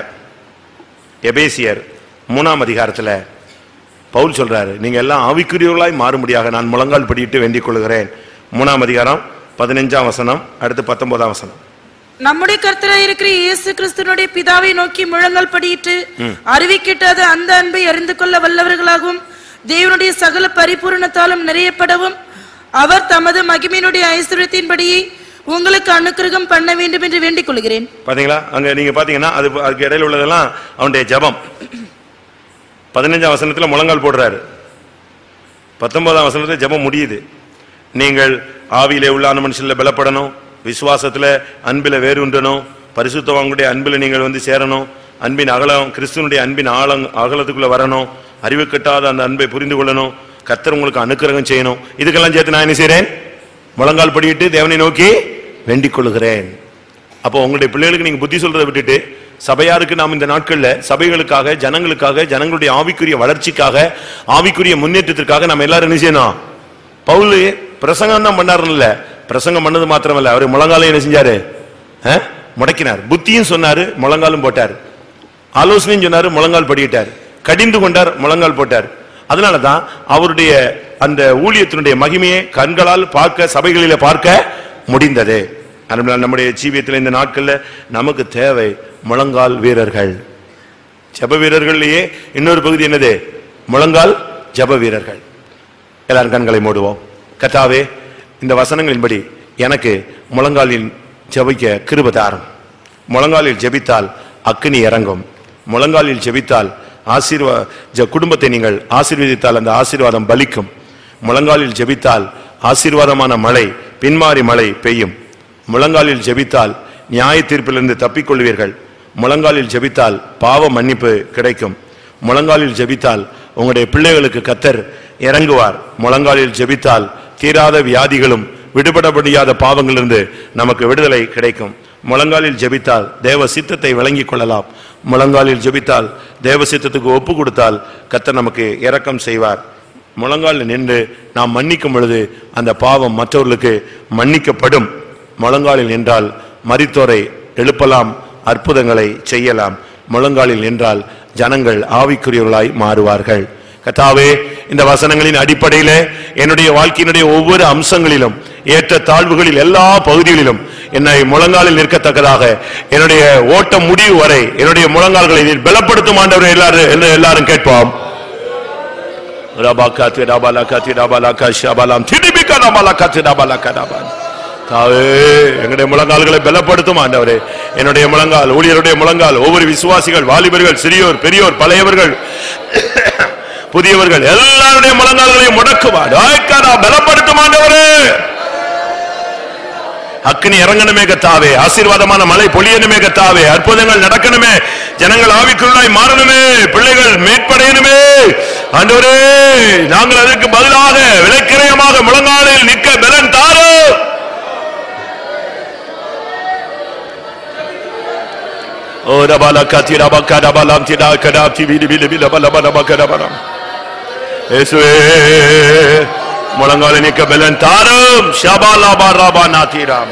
எபேசியர் மூணாம் அதிகாரத்துல பவுல் சொல்றாரு நீங்க எல்லாம் ஆவிக்குரியவர்களாய் மாறும்படியாக நான் முழங்கால் படியிட்டு வேண்டிக் கொள்கிறேன் மூணாம் அதிகாரம் பதினஞ்சாம் வசனம் அடுத்து பத்தொன்பதாம் வசனம் நம்முடைய கர்த்தராய் இருக்கிற இயேசு கிறிஸ்துனுடைய பிதாவை நோக்கி முழங்கால் படியிட்டு அறிவிக்கிட்டாத அந்த அன்பை அறிந்து கொள்ள வல்லவர்களாகவும் தேவனுடைய சகல பரிபூரணத்தாலும் நிறையப்படவும் அவர் தமது மகிமையினுடைய ஐஸ்வர்யத்தின்படியே உங்களுக்கு அனுக்கிரகம் பண்ண வேண்டும் என்று வேண்டிக் கொள்கிறேன் பாத்தீங்களா அங்க நீங்க பாத்தீங்கன்னா அது அதுக்கு இடையில உள்ளதெல்லாம் அவனுடைய ஜெபம் பதினஞ்சாம் வசனத்துல முழங்கால் போடுறாரு பத்தொன்பதாம் வசனத்துல ஜெபம் முடியுது நீங்கள் ஆவியிலே உள்ளான மனுஷன்ல பலப்படணும் விசுவாசத்துல அன்பில வேறுண்டணும் பரிசுத்தவாங்களுடைய அன்பில நீங்கள் வந்து சேரணும் அன்பின் அகலம் கிறிஸ்துவனுடைய அன்பின் ஆழம் அகலத்துக்குள்ள வரணும் அறிவு கட்டாத அந்த அன்பை புரிந்து கொள்ளணும் கர்த்தர் உங்களுக்கு அனுக்கிரகம் செய்யணும் இதுக்கெல்லாம் சேர்த்து நான் என்ன செய்றேன் முழங்கால் படியிட்டு தேவனை நோக்கி வேண்டிக் கொள்கிறேன் அப்போ உங்களுடைய பிள்ளைகளுக்கு நீங்க புத்தி சொல்றதை விட்டுட்டு சபையாருக்கு நாம் இந்த நாட்கள்ல சபைகளுக்காக ஜனங்களுக்காக ஜனங்களுடைய ஆவிக்குரிய வளர்ச்சிக்காக ஆவிக்குரிய முன்னேற்றத்திற்காக நம்ம எல்லாரும் என்ன செய்யணும் பவுல் பிரசங்கம் தான் பண்ணாருல்ல பிரசங்கம் பண்ணது மாத்திரமல்ல அவர் முழங்காலம் என்ன செஞ்சாரு ஆ? முடக்கினார் புத்தியும் சொன்னாரு முழங்காலும் போட்டார் ஆலோசனையும் சொன்னாரு முழங்கால் படியிட்டார் கடிந்து கொண்டார் முழங்கால் போட்டார் அதனால தான் அவருடைய அந்த ஊழியத்தினுடைய மகிமையை கண்களால் பார்க்க சபைகளில பார்க்க முடிந்தது அதனால நம்முடைய ஜீவியத்தில் இந்த நாட்கள்ல நமக்கு தேவை முழங்கால் வீரர்கள் ஜப வீரர்கள்லயே இன்னொரு பகுதி என்னது முழங்கால் ஜப வீரர்கள் எல்லாரும் கண்களை மூடுவோம் கத்தாவே இந்த வசனங்களின்படி எனக்கு முழங்காலில் ஜெபிக்க கிருப தாரும் முழங்காலில் ஜெபித்தால் அக்கினி இறங்கும் முழங்காலில் ஜெபித்தால் ஆசீர்வா ஜ- குடும்பத்தை நீங்கள் ஆசீர்வதித்தால் அந்த ஆசீர்வாதம் பலிக்கும் முழங்காலில் ஜெபித்தால் ஆசீர்வாதமான மழை பின்மாறி மழை பெய்யும் முழங்காலில் ஜெபித்தால் நியாய தீர்ப்பிலிருந்து தப்பிக்கொள்வீர்கள் முழங்காலில் ஜெபித்தால் பாவ மன்னிப்பு கிடைக்கும் முழங்காலில் ஜெபித்தால் உங்களுடைய பிள்ளைகளுக்கு கத்தர் இறங்குவார் முழங்காலில் ஜெபித்தால் தீராத வியாதிகளும் விடுபட முடியாத பாவங்களிலிருந்து நமக்கு விடுதலை கிடைக்கும் முழங்காலில் ஜெபித்தால் தேவ சித்தத்தை விளங்கிக் கொள்ளலாம் முழங்காலில் ஜெபித்தால் தேவ சித்தத்துக்கு ஒப்பு கொடுத்தால் கத்தர் நமக்கு இரக்கம் செய்வார் முழங்காலில் நின்று நாம் மன்னிக்கும் பொழுது அந்த பாவம் மற்றவர்களுக்கு மன்னிக்கப்படும் முழங்காலில் நின்றால் மரித்தோரை எழுப்பலாம் அற்புதங்களை செய்யலாம் முழங்காலில் நின்றால் ஜனங்கள் ஆவிக்குரியவர்களாய் மாறுவார்கள் கத்தாவே இந்த வசனங்களின் அடிப்படையிலே என்னுடைய வாழ்க்கையினுடைய ஒவ்வொரு அம்சங்களிலும் ஏற்ற தாழ்வுகளில் எல்லா பகுதிகளிலும் என்னை முழங்காலில் நிற்கத்தக்கதாக என்னுடைய ஓட்டம் முடிவு வரை என்னுடைய முழங்கால்களை நீர் பலப்படுத்தும் ஆண்டவரை எல்லாரும் என்று எல்லாரும் கேட்போம் ரபாக்காத்தி ரபாலாக்காத்தி ரபாலாக்கா ஷபாலாம் திடிபிக்கா ரபாலாக்காத்தி ரபாலாக்கா ரபாலா தாவே எங்களுடைய முழங்கால்களை பலப்படுத்தும் ஆண்டவரே என்னுடைய முழங்கால் ஊழியருடைய முழங்கால் ஒவ்வொரு விசுவாசிகள் வாலிபர்கள் சிறியோர் பெரியோர் பழையவர்கள் புதியவர்கள் எல்லாருடைய முழங்கால்களையும் முடக்குவார் ஆய்க்காரா பலப்படுத்தும் ஆண்டவரே அக்னி இறங்கணுமே கத்தாவே ஆசீர்வாதமான மழை பொழியணுமே கத்தாவே அற்புதங்கள் நடக்கணுமே ஜனங்கள் ஆவிக்குள்ளாய் மாறணுமே பிள்ளைகள் மீட்படையணுமே ஆண்டவரே நாங்கள் அதற்கு பதிலாக விலைக்கிரயமாக முழங்காலில் நிற்க பலன் தாரோ ஓ ரபாலா கத்தி ரபா கடபாலாம் திடா கடா திவி வில வில பல பல பகடபலம் இயேசுவே முழங்காலில் நிற்க பலன் தாரும் ஷபாலா பாராபா நாத்திராம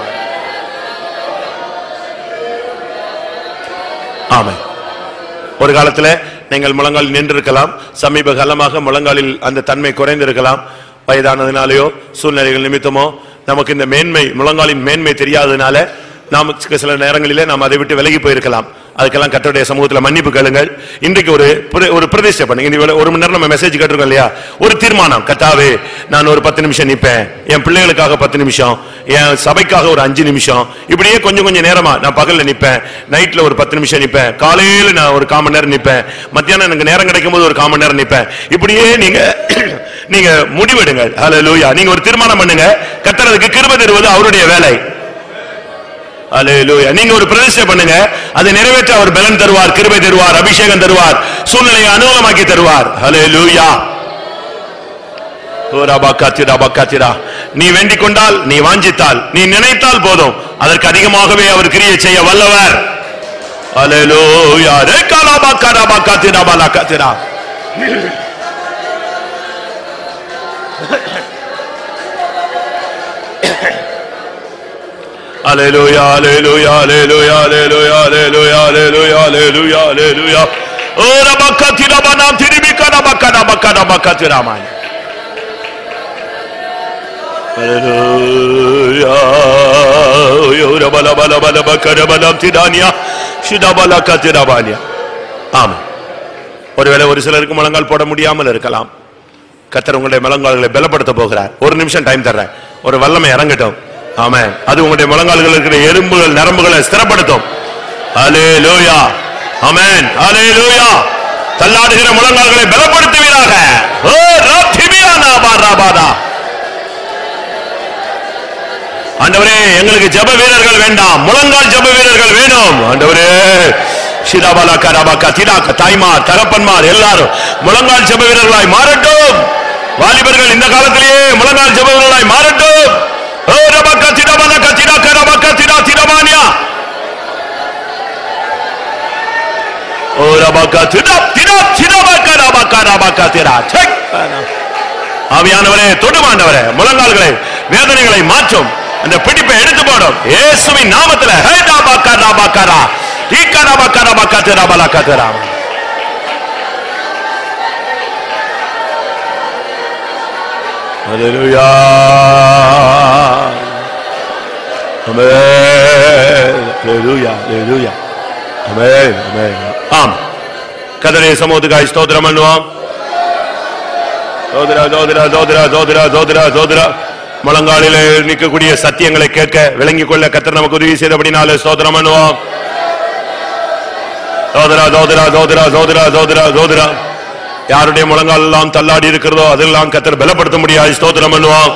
ஆமென் ஒரு காலத்துல நீங்கள் முழங்கால் நின்றிருக்கலாம் சமீப காலமாக முழங்காலில் அந்த தன்மை குறைந்திருக்கலாம் வயதானதுனாலயோ சூழ்நிலைகள் நிமித்தமோ நமக்கு இந்த மேன்மை முழங்காலின் மேன்மை தெரியாததுனால நாம் சில நேரங்களிலே நாம் அதை விட்டு விலகி போயிருக்கலாம் அதுக்கெல்லாம் கத்தருடைய சமூகத்துல மன்னிப்பு கேளுங்கள் இன்றைக்கு ஒரு பிர- ஒரு பிரதிஷ்டை பண்ணுங்க இந்த வேளை ஒரு மணி நேரம் நம்ம மெசேஜ் கேட்டிருக்கோம் இல்லையா ஒரு தீர்மானம் கத்தாவே நான் ஒரு பத்து நிமிஷம் நிப்பேன் என் பிள்ளைகளுக்காக பத்து நிமிஷம் என் சபைக்காக ஒரு அஞ்சு நிமிஷம் இப்படியே கொஞ்சம் கொஞ்சம் நேரமா நான் பகல்ல நிப்பேன் நைட்ல ஒரு பத்து நிமிஷம் நிப்பேன் காலையில நான் ஒரு காமன் நேரம் நிப்பேன் மத்தியானம் எனக்கு நேரம் கிடைக்கும் போது ஒரு காமன் நேரம் நிப்பேன் இப்படியே நீங்க நீங்க முடிவெடுங்கள் ஹalleluya நீங்க ஒரு தீர்மானம் பண்ணுங்க கர்த்தர் அதுக்கு கிருபை தருவது அவருடைய வேலை அல்லேலூயா நீங்க ஒரு பிரதிஷ்டை பண்ணுங்க அதை நிறைவேற்ற அவர் பலன் தருவார் கிருபை தருவார் அபிஷேகம் தருவார் சூழ்நிலையை அனுகூலமாக்கி தருவார் அல்லேலூயா ஓ ரபா காத்திரா பக்காத்திரா நீ வேண்டிக் கொண்டால் நீ வாஞ்சித்தால் நீ நினைத்தால் போதும் அதற்கு அதிகமாகவே அவர் கிரியை செய்ய வல்லவர் அல்லேலூயா ரேகாலா பக்காரா பக்காத்திரா Bala காத்திரா Hallelujah, hallelujah, hallelujah, hallelujah, hallelujah, hallelujah, hallelujah, hallelujah. Oh, rabakati rabanam tiribika rabaka rabaka rabakati raman. Hallelujah. Yo rabala bala bala baka rabanam tidania. Shidabala katirabania. ஆமென் ஒருவேளை ஒரு சிலருக்கு முழங்கால் போட முடியாமல் இருக்கலாம் கத்தர் உங்களுடைய முழங்கால்களை பலப்படுத்த போகிறார் ஒரு நிமிஷம் டைம் தர்றேன் ஒரு வல்லமை இறங்கட்டும் ஆமென் அது உங்களுடைய முழங்கால்கள் இருக்கிற எறும்புகள் நரம்புகளை ஸ்திரப்படுத்தும் ஹalleluya ஆமென் ஹalleluya தள்ளாடுகிற முழங்கால்களை பலப்படுத்துவீராக ஓ ராத்திமியானா பாராபாதா ஆண்டவரே எங்களுக்கு ஜெப வீரர்கள் வேண்டாம் முழங்கால் ஜெப வீரர்கள் வேணும் ஆண்டவரே சிதாபாலா கராபாக்கா திடாக்க தாய்மார் தகப்பன்மார் எல்லாரும் முழங்கால் ஜெப வீரர்களாய் மாறட்டும் வாலிபர்கள் இந்த காலத்திலேயே முழங்கால் ஜெப வீரர்களாய் மாறட்டும் ஓ ரபக்கா திடாபாலா திடா கராபாக்கா திடா திடமானியா ஓ ரபக்கா திடா திடா திடபாக்கா ரபக்கா ரபக்கா திடா செக் ஆவியானவரே தொடுமாண்டவரே முழங்கால்களை வேதனைகளை மாற்றும் அந்த பிடிப்பை எடுத்து போடும் இயேசுவின் நாமத்துல ஹேடா பாக்கரா பாக்கரா ஈக்கரா பாக்கரா பாக்கரா பலக்கரா ஹalleluya ஆமென் ஹalleluya ஹalleluya ஆமென் ஆமென் ஆம் கதரே சமூகத்துக்காய் ஸ்தோத்திரம் பண்ணுவோம் சோதரா சோதரா சோதரா சோதரா சோதரா சோதரா முழங்காலிலே நிற்கக்கூடிய சத்தியங்களை கேட்க விளங்கிக் கொள்ள கத்தர் நமக்கு உதவி செய்தபடினாலே சோதரம் பண்ணுவோம் சோதரா சோதரா சோதரா சோதரா சோதரா சோதரா யாருடைய முழங்கால் எல்லாம் தள்ளாடி இருக்கிறதோ அதெல்லாம் கத்தர் பலப்படுத்த முடியாது ஸ்தோத்திரம் பண்ணுவோம்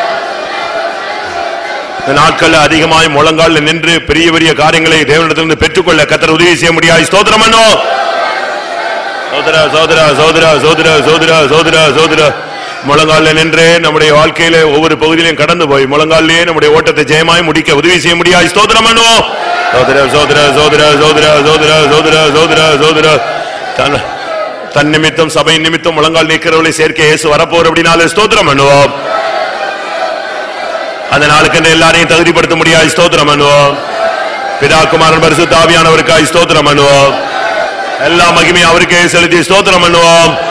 இந்த நாட்கள்ல அதிகமாய் முழங்கால் நின்று பெரிய பெரிய காரியங்களை தேவனிடத்திலிருந்து பெற்றுக்கொள்ள கத்தர் உதவி செய்ய முடியாது ஸ்தோத்திரம் பண்ணுவோம் சோதரா சோதரா சோதரா சோதரா சோதரா சோதரா சோதரா முழங்கால நின்று நம்முடைய வாழ்க்கையில ஒவ்வொரு பகுதியிலும் கடந்து போய் முழங்காலே நம்முடைய ஓட்டத்தை ஜெயமாய் முடிக்க உதவி செய்ய முடியாது ஸ்தோத்திரம் பண்ணுவோம் சோதரா சோதரா சோதரா சோதரா சோதரா சோதரா சோதரா சோதரா தன் தன் நிமித்தம் சபை நிமித்தம் முழங்கால் நீக்கிறவர்களை சேர்க்க இயேசு வரப்போர் அப்படினாலே ஸ்தோத்திரம் பண்ணுவோம் அந்த நாளுக்கு எல்லாரையும் தகுதிப்படுத்த முடியாது ஸ்தோத்திரம் பண்ணுவோம் பிதா குமாரன் பரிசுத்த ஆவியானவருக்காய் ஸ்தோத்திரம் பண்ணுவோம் எல்லா மகிமையும் அவருக்கே செலுத்தி ஸ்தோத்திரம் பண்ணுவோம்